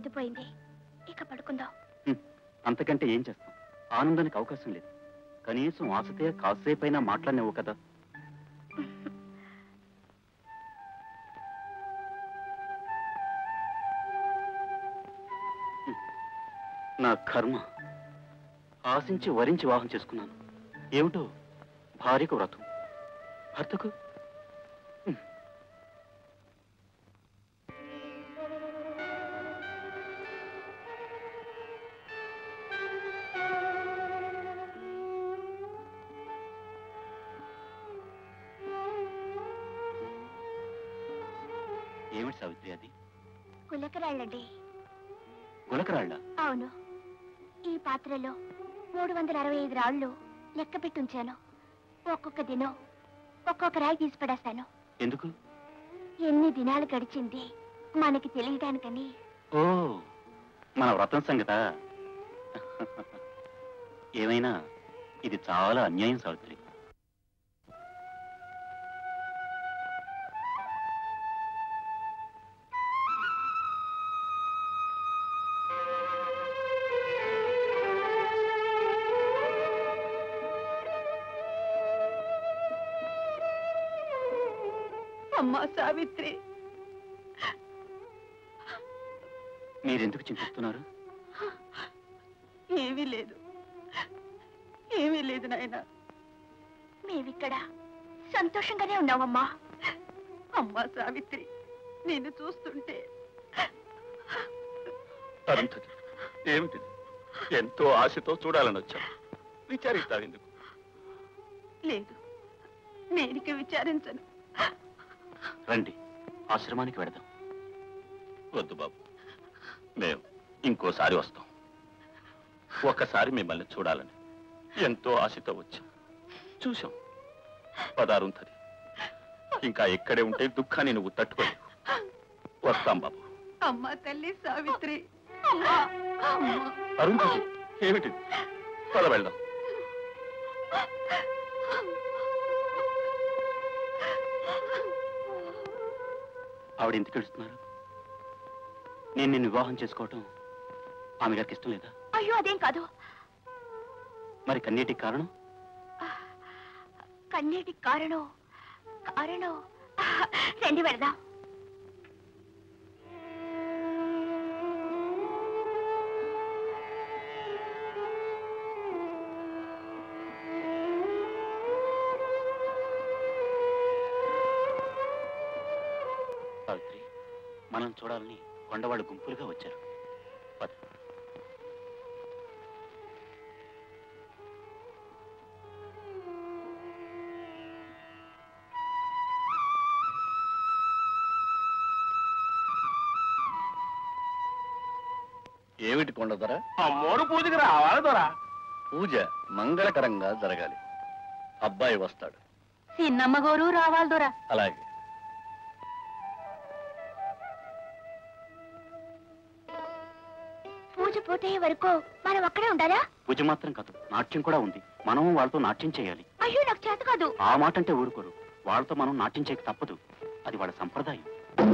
పొద్దుపోయింది ఇక పడుకుందాం అంతకంటే ఏం చేస్తాం ఆనందానికి అవకాశం లేదు కనీసం ఆశతే కాసేపైనా మాట్లాడినవు కదా నా కర్మ ఆశించి వరించి వివాహం చేసుకున్నాను ఏమిటో భార్యకు వ్రతం భర్తకు హ్మ్. ఏమిటి సావిత్రి అది కులకరాళ్ళండి గులకరాళ్ళ అవును ఈ పాత్రలో మూడు వందల అరవై ఐదు రాళ్ళు లెక్క పెట్టి ఉంచాను ఒక్కొక్క దినం ఒక్కొక్క రాయి తీసి పడేస్తాను ఎందుకు ఎన్ని దినాలు గడిచింది మనకి తెలియడానికని ఓ మన వ్రతం సంగత ఏమైనా ఇది చాలా అన్యాయం సావిత్రి అమ్మా సావిత్రి మీరెందుకు చింతిస్తున్నారు ఏమీ లేదు ఏమీ లేదు నాయన మేమిక్కడ సంతోషంగానే ఉన్నామమ్మా అమ్మా సావిత్రి నిన్ను చూస్తుంటే అరుంధతి ఏమిటిది ఎంతో ఆశతో చూడాలని వచ్చాను విచారిస్తావు ఎందుకు లేదు నేనిక విచారించను రండి ఆశ్రమానికి వెడదాం వద్దు బాబు మేము ఇంకోసారి వస్తాం ఒక్కసారి మిమ్మల్ని చూడాలని ఎంతో ఆశతో వచ్చాం చూసాం పదారుంతది ఇంకా ఇక్కడే ఉంటే దుఃఖాన్ని నువ్వు తట్టుకోలేవు వస్తాం బాబు అమ్మా తల్లి సావిత్రి అమ్మా అమ్మా అరుంధతి ఏమిటిది పద వెళ్దాం ఆవిడ ఎందుకు ఏడుస్తున్నారు నేను నిన్ను వివాహం చేసుకోవటం ఆమె గారికి ఇష్టం లేదా అయ్యో అదేం కాదు మరి కన్నీటికి కారణం కన్నీటి కారణం కారణం రండి వెళదాం సావిత్రి మనం చూడాలని కొండవాళ్ళు గుంపులుగా వచ్చారు పద. ఏమిటి కొండ ధర అమ్మోరు పూజకి రావాలి దొరా పూజ మంగళకరంగా జరగాలి అబ్బాయి వస్తాడు చిన్నమ్మ గోరు రావాలి దొరా అలాగే పూజ పూర్తయ్యే వరకు మనం అక్కడే ఉండాలా పూజ మాత్రం కాదు నాట్యం కూడా ఉంది మనం వాళ్ళతో నాట్యం చేయాలి అయ్యో నాకు చేత కాదు ఆ మాట అంటే ఊరుకోరు వాళ్ళతో మనం నాట్యం చేయక తప్పదు అది వాళ్ళ సంప్రదాయం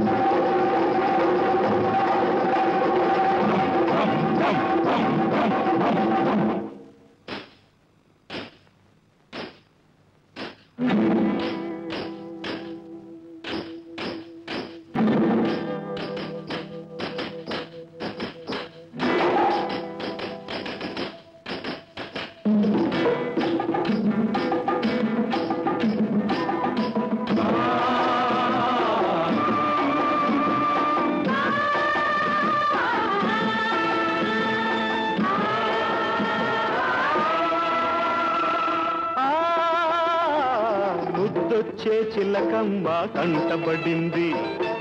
ముద్దొచ్చే చిలకమ్మ కంటబడింది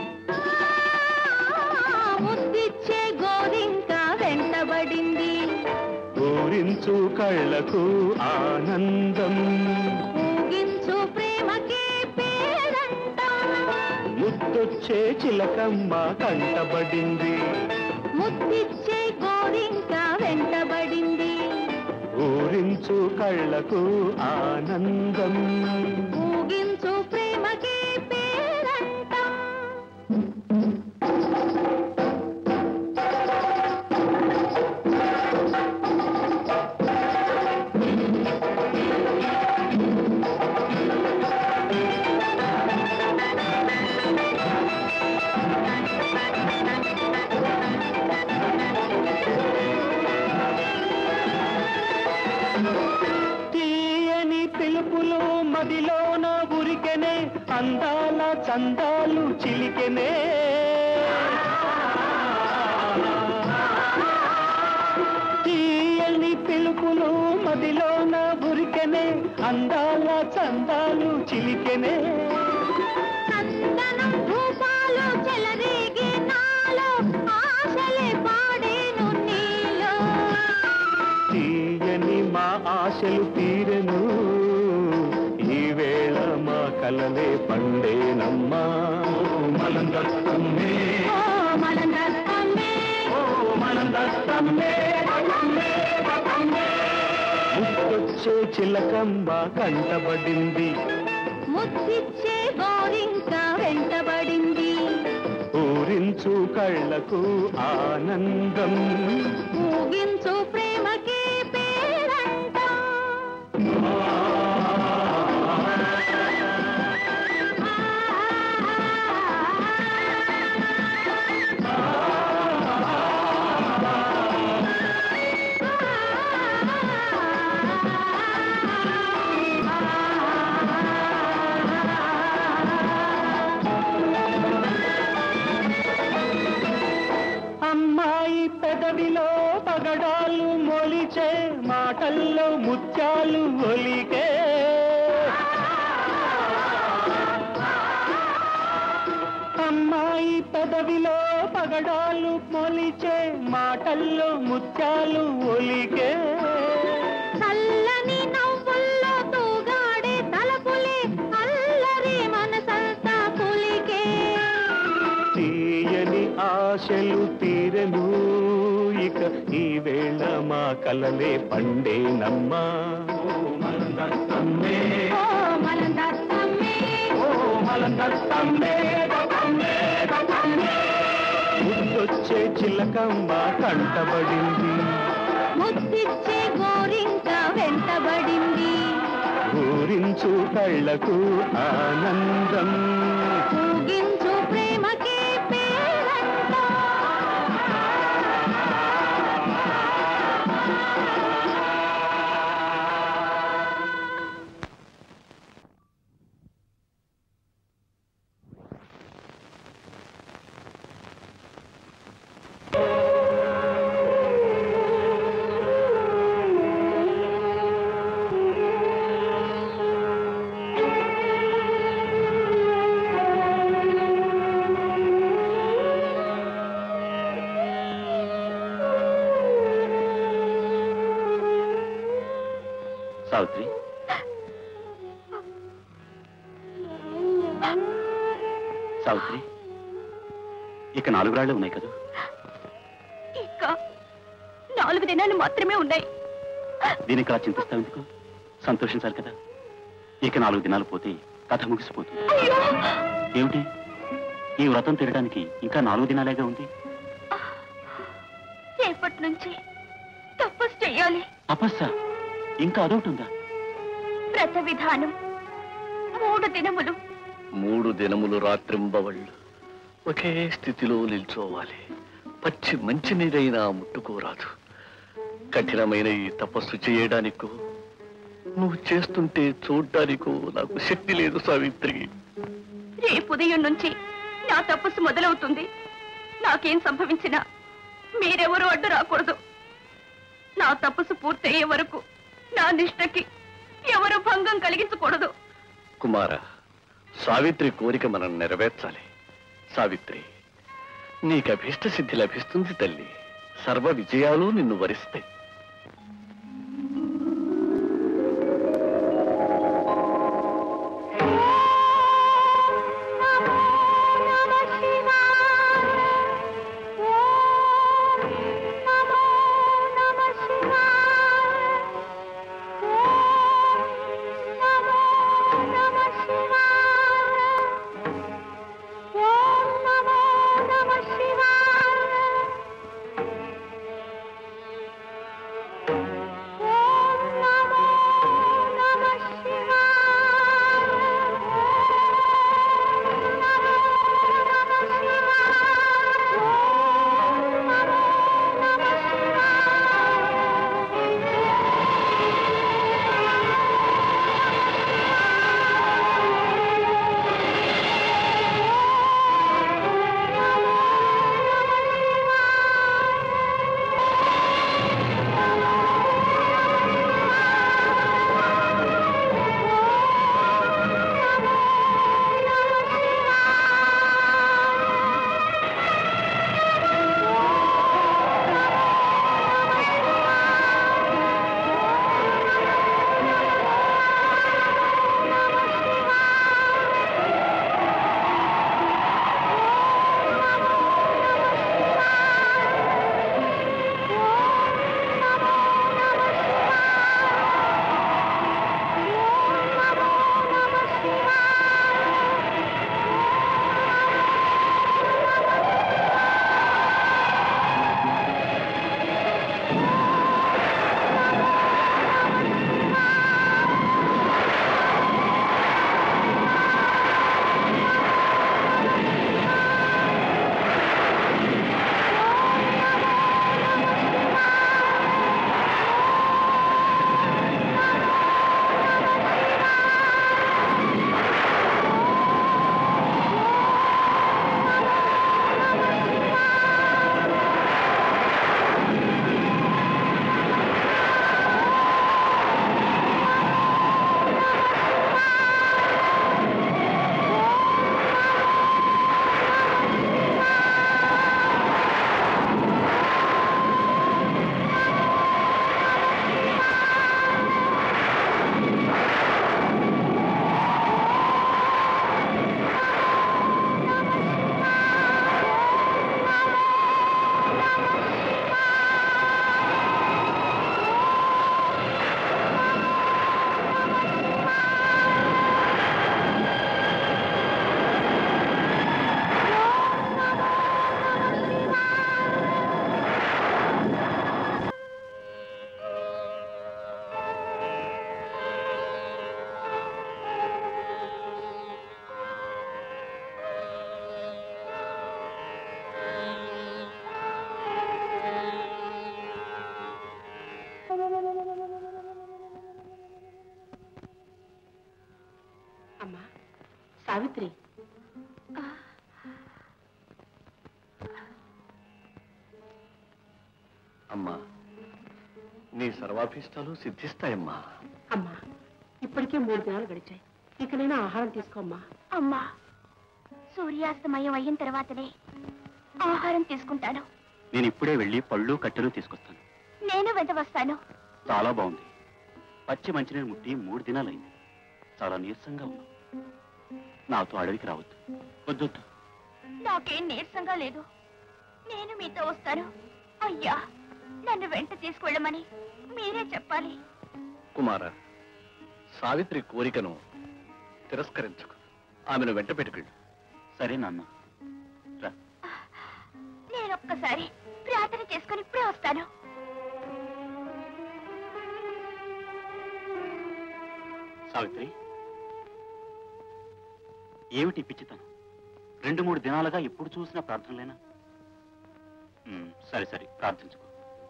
ముద్దిచ్చే గోరింక వెంటబడింది ఊరించు కళ్ళకు ఆనందం ఊగించు ప్రేమకే పేరంట ముద్దొచ్చే చిలకమ్మ కంటబడింది ముద్దిచ్చే గోరింక వెంటబడింది ఊరించు కళ్ళకు ఆనందం ఊగించు ప్రేమకే పేరంట మదిలోన ఉరికెనే అందాల చందాలు చిలికెనే తీయని పిలుపులు మదిలోన ఉరికెనే అందాల చందాలు చిలికెనే చందనం భూపాలు చెలరేగే నాలో ఆశలే పాడేను నీలో తీయని మా ఆశలు తీరెను ఈ వేళ మా కలలే పండేనమ్మా మనందస్తమ్మే ఓ మలందస్తమ్మే ఓ మనందస్తమ్మే ముద్దొచ్చే చిలకమ్మ కంటబడింది ముద్దిచ్చే గోరింక వెంటబడింది ఊరించు కళ్ళకు ఆనందం ఊగించు ప్రేమకి పేరంట అమ్మాయి పెదవిలో పగడాలు మొలిచే మాటల్లో ముత్యాలు ఒలికే అమ్మాయి పెదవిలో పగడాలు మొలిచే మాటల్లో ముత్యాలు ఒలికే చల్లని నవ్వుల్లో తూగాడే తలపులే అల్లరి మనసంతా పులికే తీయని ఆశలు తీరెను ఇక ఈ వేళ మా కలలే పండేనమ్మా మనందస్తమ్మే ఓ మలందస్తమ్మే ఓ మలందస్తమ్మే ముద్దొచ్చే చిలకమ్మ కంటబడింది ముద్దిచ్చే గోరింక వెంటబడింది ఊరించు కళ్ళకు ఆనందం ఊగించు ప్రేమకి పేరంట సావిత్రి సావిత్రి ఇక నాలుగు రాళ్లే ఉన్నాయి కదా ఇంకా నాలుగు దినాలు మాత్రమే ఉన్నాయి దీనికి అలా చింతిస్తావు ఎందుకు సంతోషించాలి కదా ఇక నాలుగు దినాలు పోతే కథ ముగిసిపోతుంది అయ్యో ఏమిటి ఈ వ్రతం తినడానికి ఇంకా నాలుగు దినాలేగా ఉంది రేపటి నుంచి తపస్సు చెయ్యాలి తపస్సా ఇంకా అదొకటి ఉందా వ్రత విధానం మూడు దినములు మూడు దినములు రాత్రింబవళ్ళు ఒకే స్థితిలో నిల్చోవాలి పచ్చి మంచినీరైనా ముట్టుకోరాదు కఠినమైన ఈ తపస్సు చేయడానికో నువ్వు చేస్తుంటే చూడ్డానికో నాకు శక్తి లేదు సావిత్రి రేపు ఉదయం నుంచి నా తపస్సు మొదలవుతుంది నాకేం సంభవించినా మీరెవరూ అడ్డు రాకూడదు నా తపస్సు పూర్తయ్యే వరకు నా నిష్ఠకి ఎవరు భంగం కలిగించకూడదు కుమార సావిత్రి కోరిక మనం నెరవేర్చాలి సావిత్రి నీకు అభీష్ట సిద్ధి లభిస్తుంది తల్లి సర్వ విజయాలు నిన్ను వరిస్తాయి సావిత్రి అమ్మా నీ సర్వాభీష్టాలు సిద్ధిస్తాయమ్మా అమ్మా ఇప్పటికే మూడు దినాలు గడిచాయి ఇకనైనా ఆహారం తీసుకోమ్మా అమ్మా సూర్యాస్తమయం అయిన తర్వాతనే ఆహారం తీసుకుంటాను నేను ఇప్పుడే వెళ్ళి పళ్ళు కట్టెలు తీసుకొస్తాను నేను వెంట వస్తాను చాలా బాగుంది పచ్చి మంచినీరు ముట్టి మూడు దినాలైంది చాలా నీరసంగా ఉన్నావు నాతో అడవికి రావద్దు వద్దొద్దు నాకేం నీరసంగా లేదు నేను మీతో వస్తాను అయ్యా నన్ను వెంట తీసుకెళ్ళమని మీరే చెప్పాలి కుమార సావిత్రి కోరికను తిరస్కరించుకు ఆమెను వెంట పెట్టుకెళ్ళు సరే నాన్న నేను ఒక్కసారి ప్రార్థన చేసుకుని ఇప్పుడే వస్తాను సావిత్రి ఏమిటి పిచ్చితనం రెండు మూడు దినాలుగా ఎప్పుడు చూసినా ప్రార్థనలేనా ఉమ్, సరే సరే ప్రార్థించుకో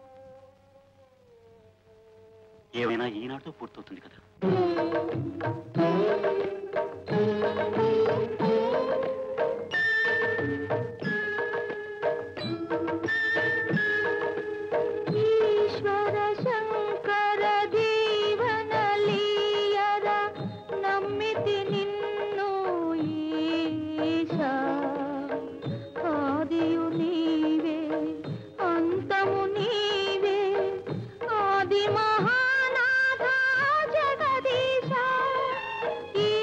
ఏమైనా ఈనాటితో పూర్తవుతుంది కదా ఈశ్వర శంకర దీవనలీయర నమ్మితి నిన్ను ఈశా ఆదియు నీవే అంతము నీవే ఆది మహానాథ జగదీశ ఈ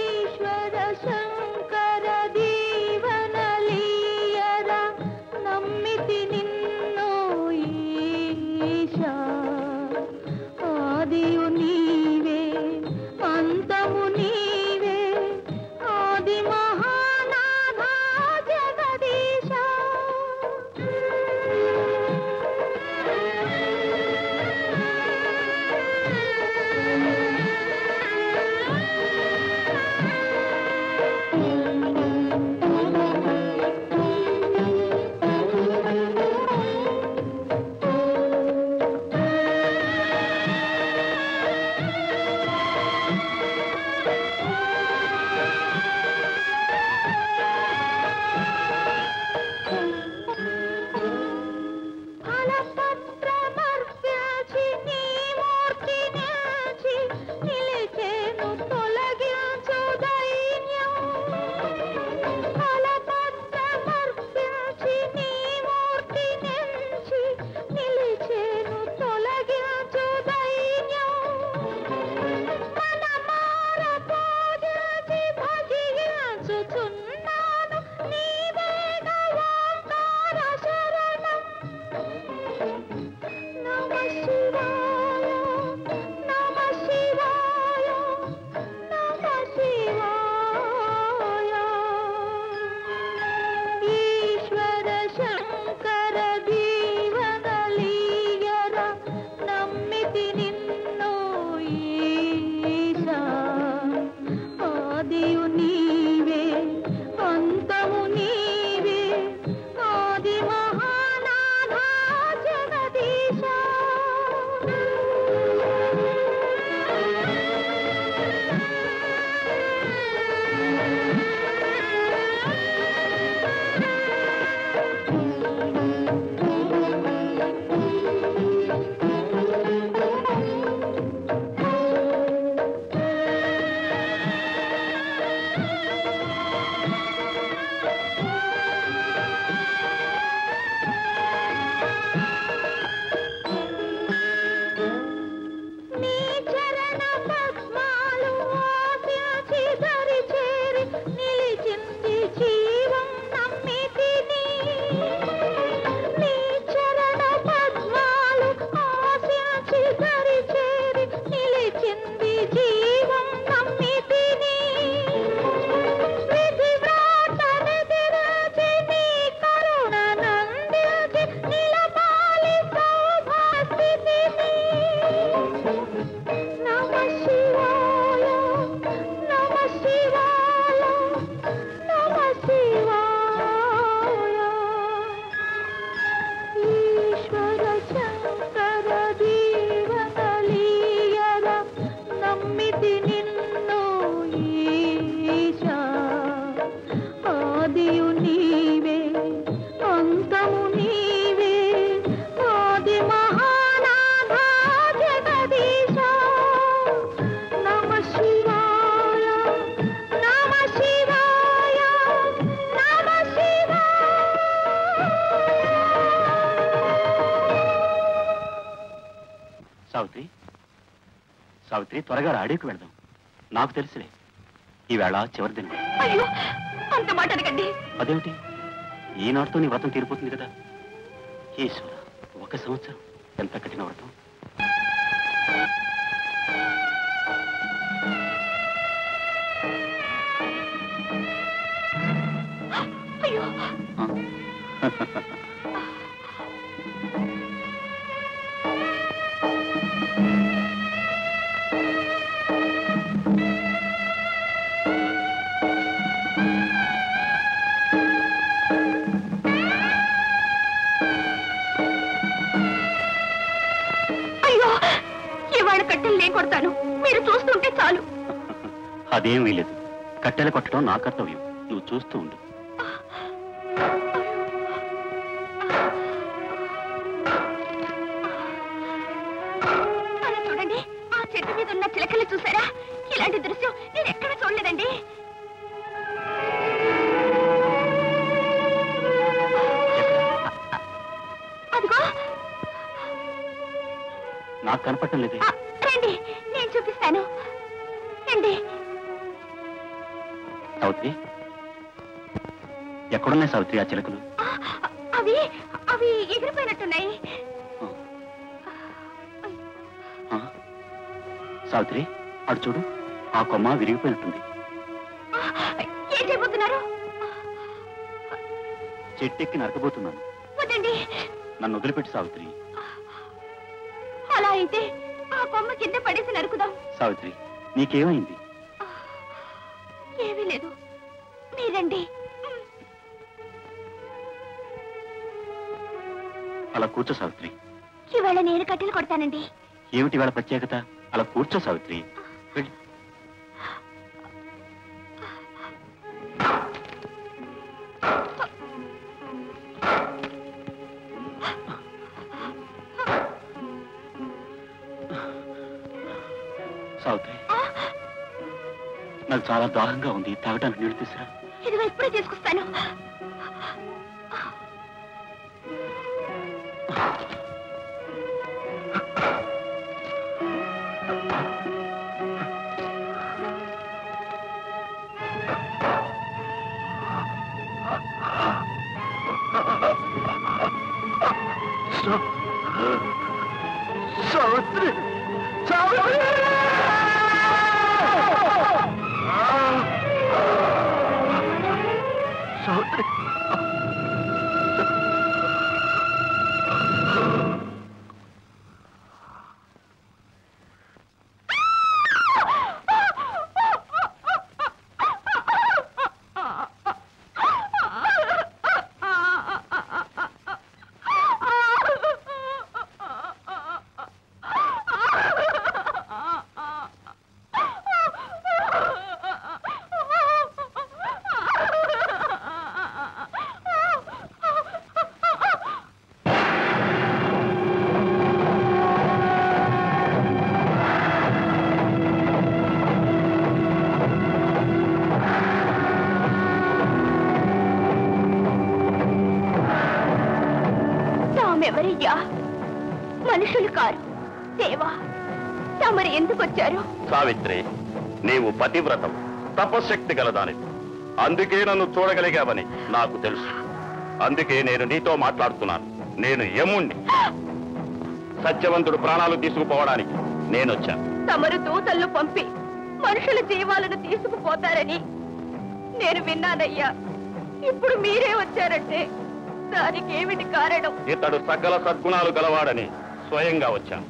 సావిత్రి త్వరగా అడవికి వెళదాం నాకు తెలుసులే ఈవేళ చివరి దినం అయ్యో అంత మాట అనకండి అదేమిటి ఈనాటితో నీ వ్రతం తీరిపోతుంది కదా ఈశ్వర ఒక సంవత్సరం ఎంత కఠిన వ్రతం అయ్యో అయ్యో ఇవాళ కట్టెలు నేను కొడతాను మీరు చూస్తుంటే చాలు అదేం వీలేదు కట్టెలు కొట్టడం నా కర్తవ్యం నువ్వు చూస్తూ ఉండు అలా చూడండి ఆ చెట్టు మీద ఉన్న చిలకలు చూసారా ఇలాంటి దృశ్యం నేను ఎక్కడ చూడలేదండి అదిగో నాకు కనపడటం లేదే ఆ, రండి నేను చూపిస్తాను రండి సావిత్రి ఎక్కడున్నాయి సావిత్రి ఆ చిలకలు అవి అవి ఎగిరిపోయినట్టున్నాయి ఆ? సావిత్రి అటు చూడు ఆ కొమ్మ విరిగిపోయినట్టుంది ఏం చేయబోతున్నారు చెట్టెక్కి నరకబోతున్నాను వద్దండి నన్ను వదిలిపెట్టి సావిత్రి అలా అయితే ఆ కొమ్మ కింద పడేసి నరుకుదాం సావిత్రి నీకేమైంది ఏమీ లేదు మీరండి అలా కూర్చో సావిత్రి ఇవాళ నేను కట్టెలు కొడతానండి ఏమిటి వాళ్ళ ప్రత్యేకత అలా కూర్చో సావిత్రి వెళ్ళి సావిత్రి నాకు చాలా దాహంగా ఉంది తాగడానికి నీళ్ళు తీసురా ఇదిగో ఇప్పుడే తీసుకొస్తాను సావిత్రి సావిత్రి సావిత్రి తామెవరయ్యా మనుషులు కారు దేవా తమరు ఎందుకు వచ్చారు సావిత్రి నీవు పతివ్రతం తపశక్తి గలదానివి అందుకే నన్ను చూడగలిగావని నాకు తెలుసు అందుకే నేను నీతో మాట్లాడుతున్నాను నేను యముణ్ణి సత్యవంతుడు ప్రాణాలు తీసుకుపోవడానికి నేనొచ్చాను తమరు దూతలను పంపి మనుషుల జీవాలను తీసుకుపోతారని నేను విన్నానయ్యా ఇప్పుడు మీరే వచ్చారంటే దానికి ఏమిటి కారణం ఇతడు సకల సద్గుణాలు గలవాడని స్వయంగా వచ్చాను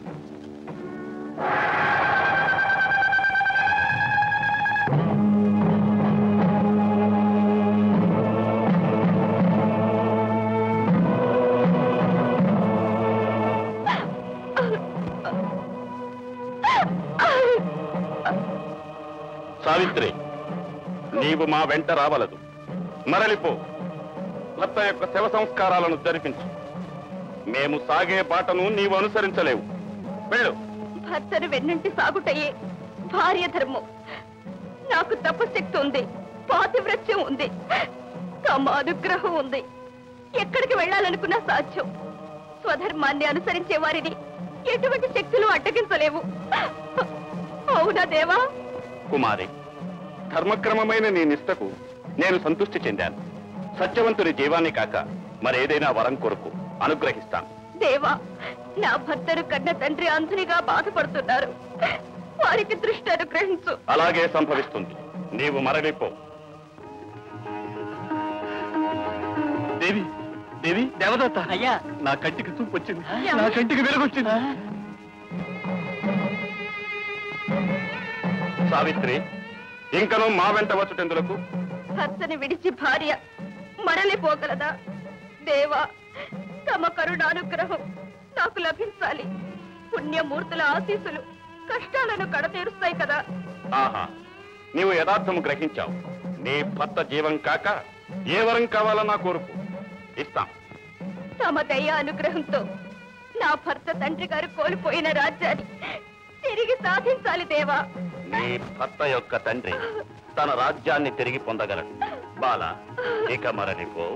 సావిత్రి నీవు మా వెంట రావలదు మరలిపో భర్త యొక్క శవ సంస్కారాలను జరిపించు మేము సాగే బాటను నీవు అనుసరించలేవు వెళ్ళు భర్తను వెన్నంటి సాగుటయే భార్య ధర్మం నాకు తపశక్తి ఉంది పాతివ్రత్యం ఉంది తమ అనుగ్రహం ఉంది ఎక్కడికి వెళ్ళాలనుకున్నా సాధ్యం స్వధర్మాన్ని అనుసరించే వారిని ఎటువంటి శక్తులు అడ్డగించలేవు అవునా దేవా కుమారి ధర్మక్రమమైన నీ నిష్టకు నేను సంతృష్టి చెందాను సత్యవంతుని జీవాన్ని కాక మరేదైనా వరం కొరకు అనుగ్రహిస్తాను దేవా నా భర్తను కన్న తండ్రి అంధునిగా బాధపడుతున్నారు వారికి దృష్టి అనుగ్రహించు అలాగే సంభవిస్తుంది నీవు మరలిపో దేవి దేవి దేవదత్త అయ్యా నా కంటికి చూపు వచ్చింది నా కంటికి వెలుగొచ్చింది సావిత్రి ఇంకనూ మా వెంట వచ్చుటెందులకు భర్తని విడిచి భార్య మరలిపోగలదా దేవా తమ కరుణానుగ్రహం నాకు లభించాలి పుణ్యమూర్తుల ఆశీస్సులు కష్టాలను కడతీరుస్తాయి కదా ఆహా నీవు యథార్థము గ్రహించావు నీ భర్త జీవం కాక ఏ వరం కావాలన్నా కోరుకు ఇస్తాం తమ దయ అనుగ్రహంతో నా భర్త తండ్రి గారు కోల్పోయిన రాజ్యాన్ని తిరిగి సాధించాలి దేవా నీ భర్త యొక్క తండ్రి తన రాజ్యాన్ని తిరిగి పొందగలడు బాల ఇక మరలిపో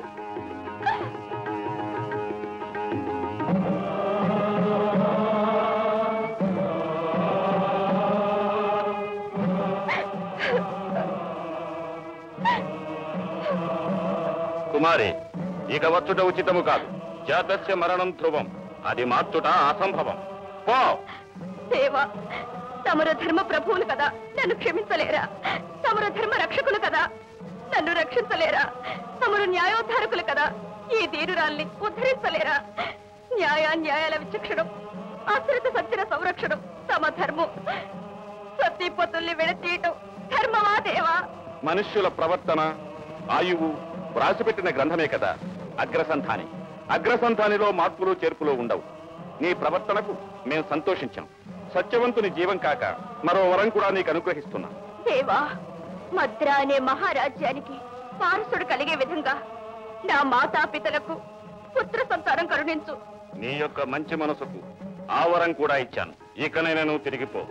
కుమారి ఇక వచ్చుట ఉచితము కాదు జాతస్య మరణం ధ్రువం అది మార్చుట అసంభవం పో దేవా తమరు ధర్మ ప్రభువులు కదా నన్ను క్షమించలేరా తమరు ధర్మ రక్షకులు కదా నన్ను రక్షించలేరా తమరు న్యాయోద్ధారకులు కదా ఈ దీనురాల్ని ఉద్ధరించలేరా న్యాయ న్యాయాల విచక్షణం ఆశ్రిత సత్యన సంరక్షణం తమ ధర్మం సతీపతుల్ని విడతీయటం ధర్మమా దేవా మనుష్యుల ప్రవర్తన ఆయువు వ్రాసిపెట్టిన గ్రంథమే కదా అగ్రసంధాని అగ్రసంధానిలో మార్పులు చేర్పులు ఉండవు నీ ప్రవర్తనకు మేము సంతోషించాం సత్యవంతుని జీవం కాక మరో వరం కూడా నీకు అనుగ్రహిస్తున్నాం దేవా మద్ర అనే మహారాజ్యానికి వారసుడు కలిగే విధంగా నా మాతాపితలకు పుత్ర సంతానం కరుణించు నీ యొక్క మంచి మనసుకు ఆ వరం కూడా ఇచ్చాను ఇకనైనా నువ్వు తిరిగిపో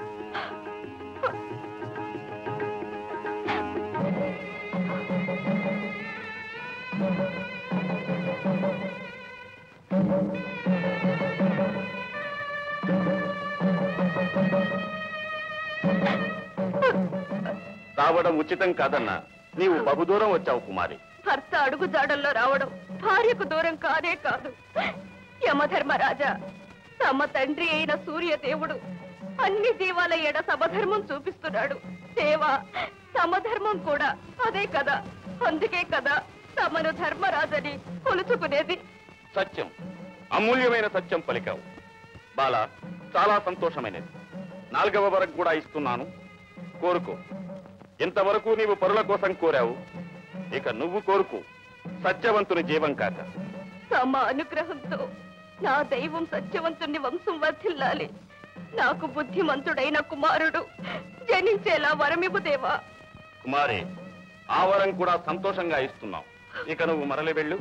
రావడం ఉచితం కాదన్నా నీవు బహుదూరం వచ్చావు కుమారి భర్త అడుగు జాడల్లో రావడం భార్యకు దూరం కాదే కాదు యమధర్మరాజా తమ తండ్రి అయిన సూర్యదేవుడు అన్ని దీవాల ఎడ సమధర్మం చూపిస్తున్నాడు దేవా సమధర్మం కూడా అదే కదా అందుకే కదా తమను ధర్మరాజని కొలుచుకునేది సత్యం అమూల్యమైన సత్యం పలికావు బాల చాలా సంతోషమైనది నాలుగవ వరకు కూడా ఇస్తున్నాను కోరుకో ఇంతవరకు నీవు పరుల కోసం కోరావు ఇక నువ్వు కోరుకు సత్యవంతుని జీవం కాక తమ అనుగ్రహంతో నా దైవం సత్యవంతుని వంశం వర్ధిల్లాలి నాకు బుద్ధిమంతుడైన కుమారుడు జనించేలా వరమివు దేవా కుమారి ఆ వరం కూడా సంతోషంగా ఇస్తున్నాం ఇక నువ్వు మరలి వెళ్ళు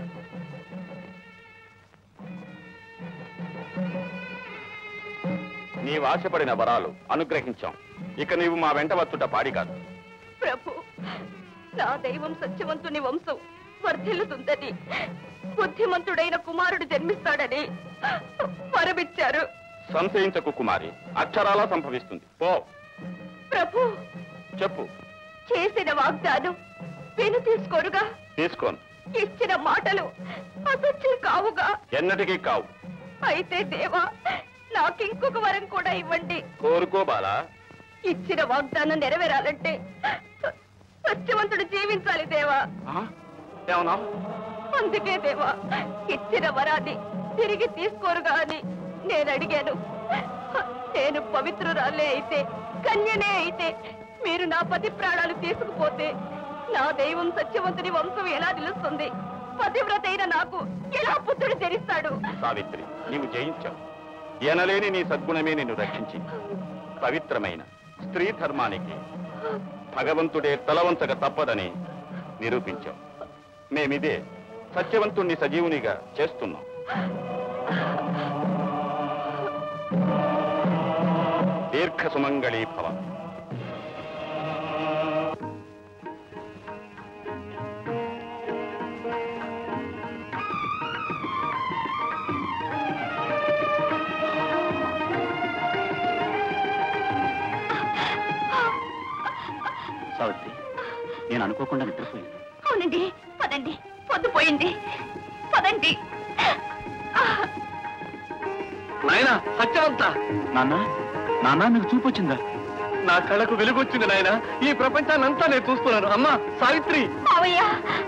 నీవు ఆశపడిన వరాలు అనుగ్రహించాం ఇక నీవు మా వెంట వచ్చుట పాడి కాదు ప్రభు నా దైవం సత్యవంతుని వంశం వర్ధిల్లుతుందని బుద్ధిమంతుడైన కుమారుడు జన్మిస్తాడని వరమిచ్చారు సంశయించకు కుమారి అక్షరాలా సంభవిస్తుంది పో ప్రభు చెప్పు చేసిన వాగ్దానం విను తీసుకోరుగా తీసుకోను ఇచ్చిన మాటలు అసత్యం కావుగా ఎన్నటికీ కావు అయితే దేవా నాకింకొక వరం కూడా ఇవ్వండి కోరుకో బాలా ఇచ్చిన వాగ్దానం నెరవేరాలంటే స- సత్యవంతుడు జీవించాలి దేవా ఏమన్నా అందుకే దేవా ఇచ్చిన వరాన్ని తిరిగి తీసుకోరుగా అని నేను అడిగాను నేను పవిత్రురాలే అయితే కన్యనే అయితే మీరు నా పతి ప్రాణాలు తీసుకుపోతే నా దైవం సత్యవంతుని వంశం ఎలా నిలుస్తుంది పతివ్రత అయిన నాకు ఎలా పుత్రుడు జనిస్తాడు సావిత్రి నీవు జయించావు ఎనలేని నీ సద్గుణమే నిన్ను రక్షించింది పవిత్రమైన స్త్రీ ధర్మానికి భగవంతుడే తలవంచక తప్పదని నిరూపించావు మేమిదే సత్యవంతుణ్ణి సజీవునిగా చేస్తున్నాం దీర్ఘ సుమంగళీ భవ సావిత్రి నేను అనుకోకుండా నిద్రపోయాను అవునండి పదండి పొద్దుపోయింది పదండి నాయన సత్యవంత నాన్న నాన్న మీకు చూపు వచ్చిందా నా కళకు వెలుగొచ్చింది నాయన ఈ ప్రపంచాన్ని అంతా నేను చూస్తున్నాను అమ్మా సావిత్రి మావయ్య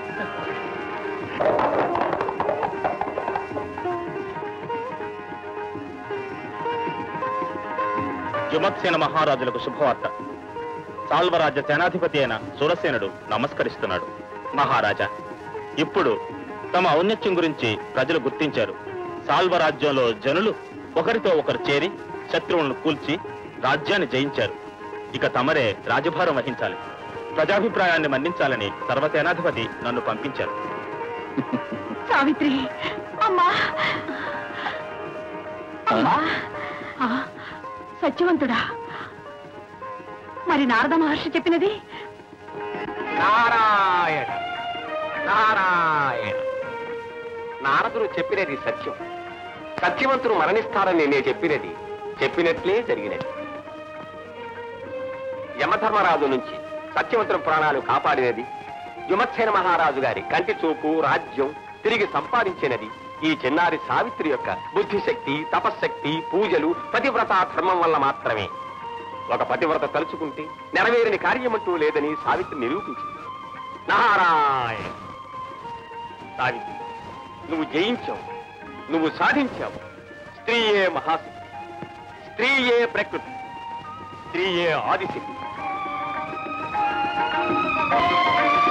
జుమత్సేన మహారాజులకు శుభవార్త సాల్వరాజ్య సేనాధిపతి అయిన సురసేనుడు నమస్కరిస్తున్నాడు మహారాజా ఇప్పుడు తమ ఔన్నత్యం గురించి ప్రజలు గుర్తించారు సాల్వరాజ్యంలో జనులు ఒకరితో ఒకరు చేరి శత్రువులను కూల్చి రాజ్యాన్ని జయించారు ఇక తమరే రాజభారం వహించాలి ప్రజాభిప్రాయాన్ని మన్నించాలని సర్వసేనాధిపతి నన్ను పంపించారు సావిత్రి అమ్మా అమ్మా ఆ, సత్యవంతుడా మరి నారద మహర్షి చెప్పినది నారాయణ నారాయణ నారదుడు చెప్పినది సత్యం సత్యవంతుడు మరణిస్తాడని నేను చెప్పినది చెప్పినట్లే జరిగినది యమధర్మరాజు నుంచి సత్యవంతుడు ప్రాణాలు కాపాడినది యుమత్సేన మహారాజు గారి కంటి చూపు రాజ్యం తిరిగి సంపాదించినది ఈ చిన్నారి సావిత్రి యొక్క బుద్ధిశక్తి తపశ్శక్తి పూజలు పతివ్రత ధర్మం వల్ల మాత్రమే ఒక పతివ్రత తలుచుకుంటే నెరవేరని కార్యమంటూ లేదని సావిత్రి నిరూపించింది నారాయణ సావిత్రి నువ్వు జయించావు నువ్వు సాధించావు స్త్రీయే మహాశక్తి స్త్రీయే ప్రకృతి స్త్రీయే ఆదిశక్తి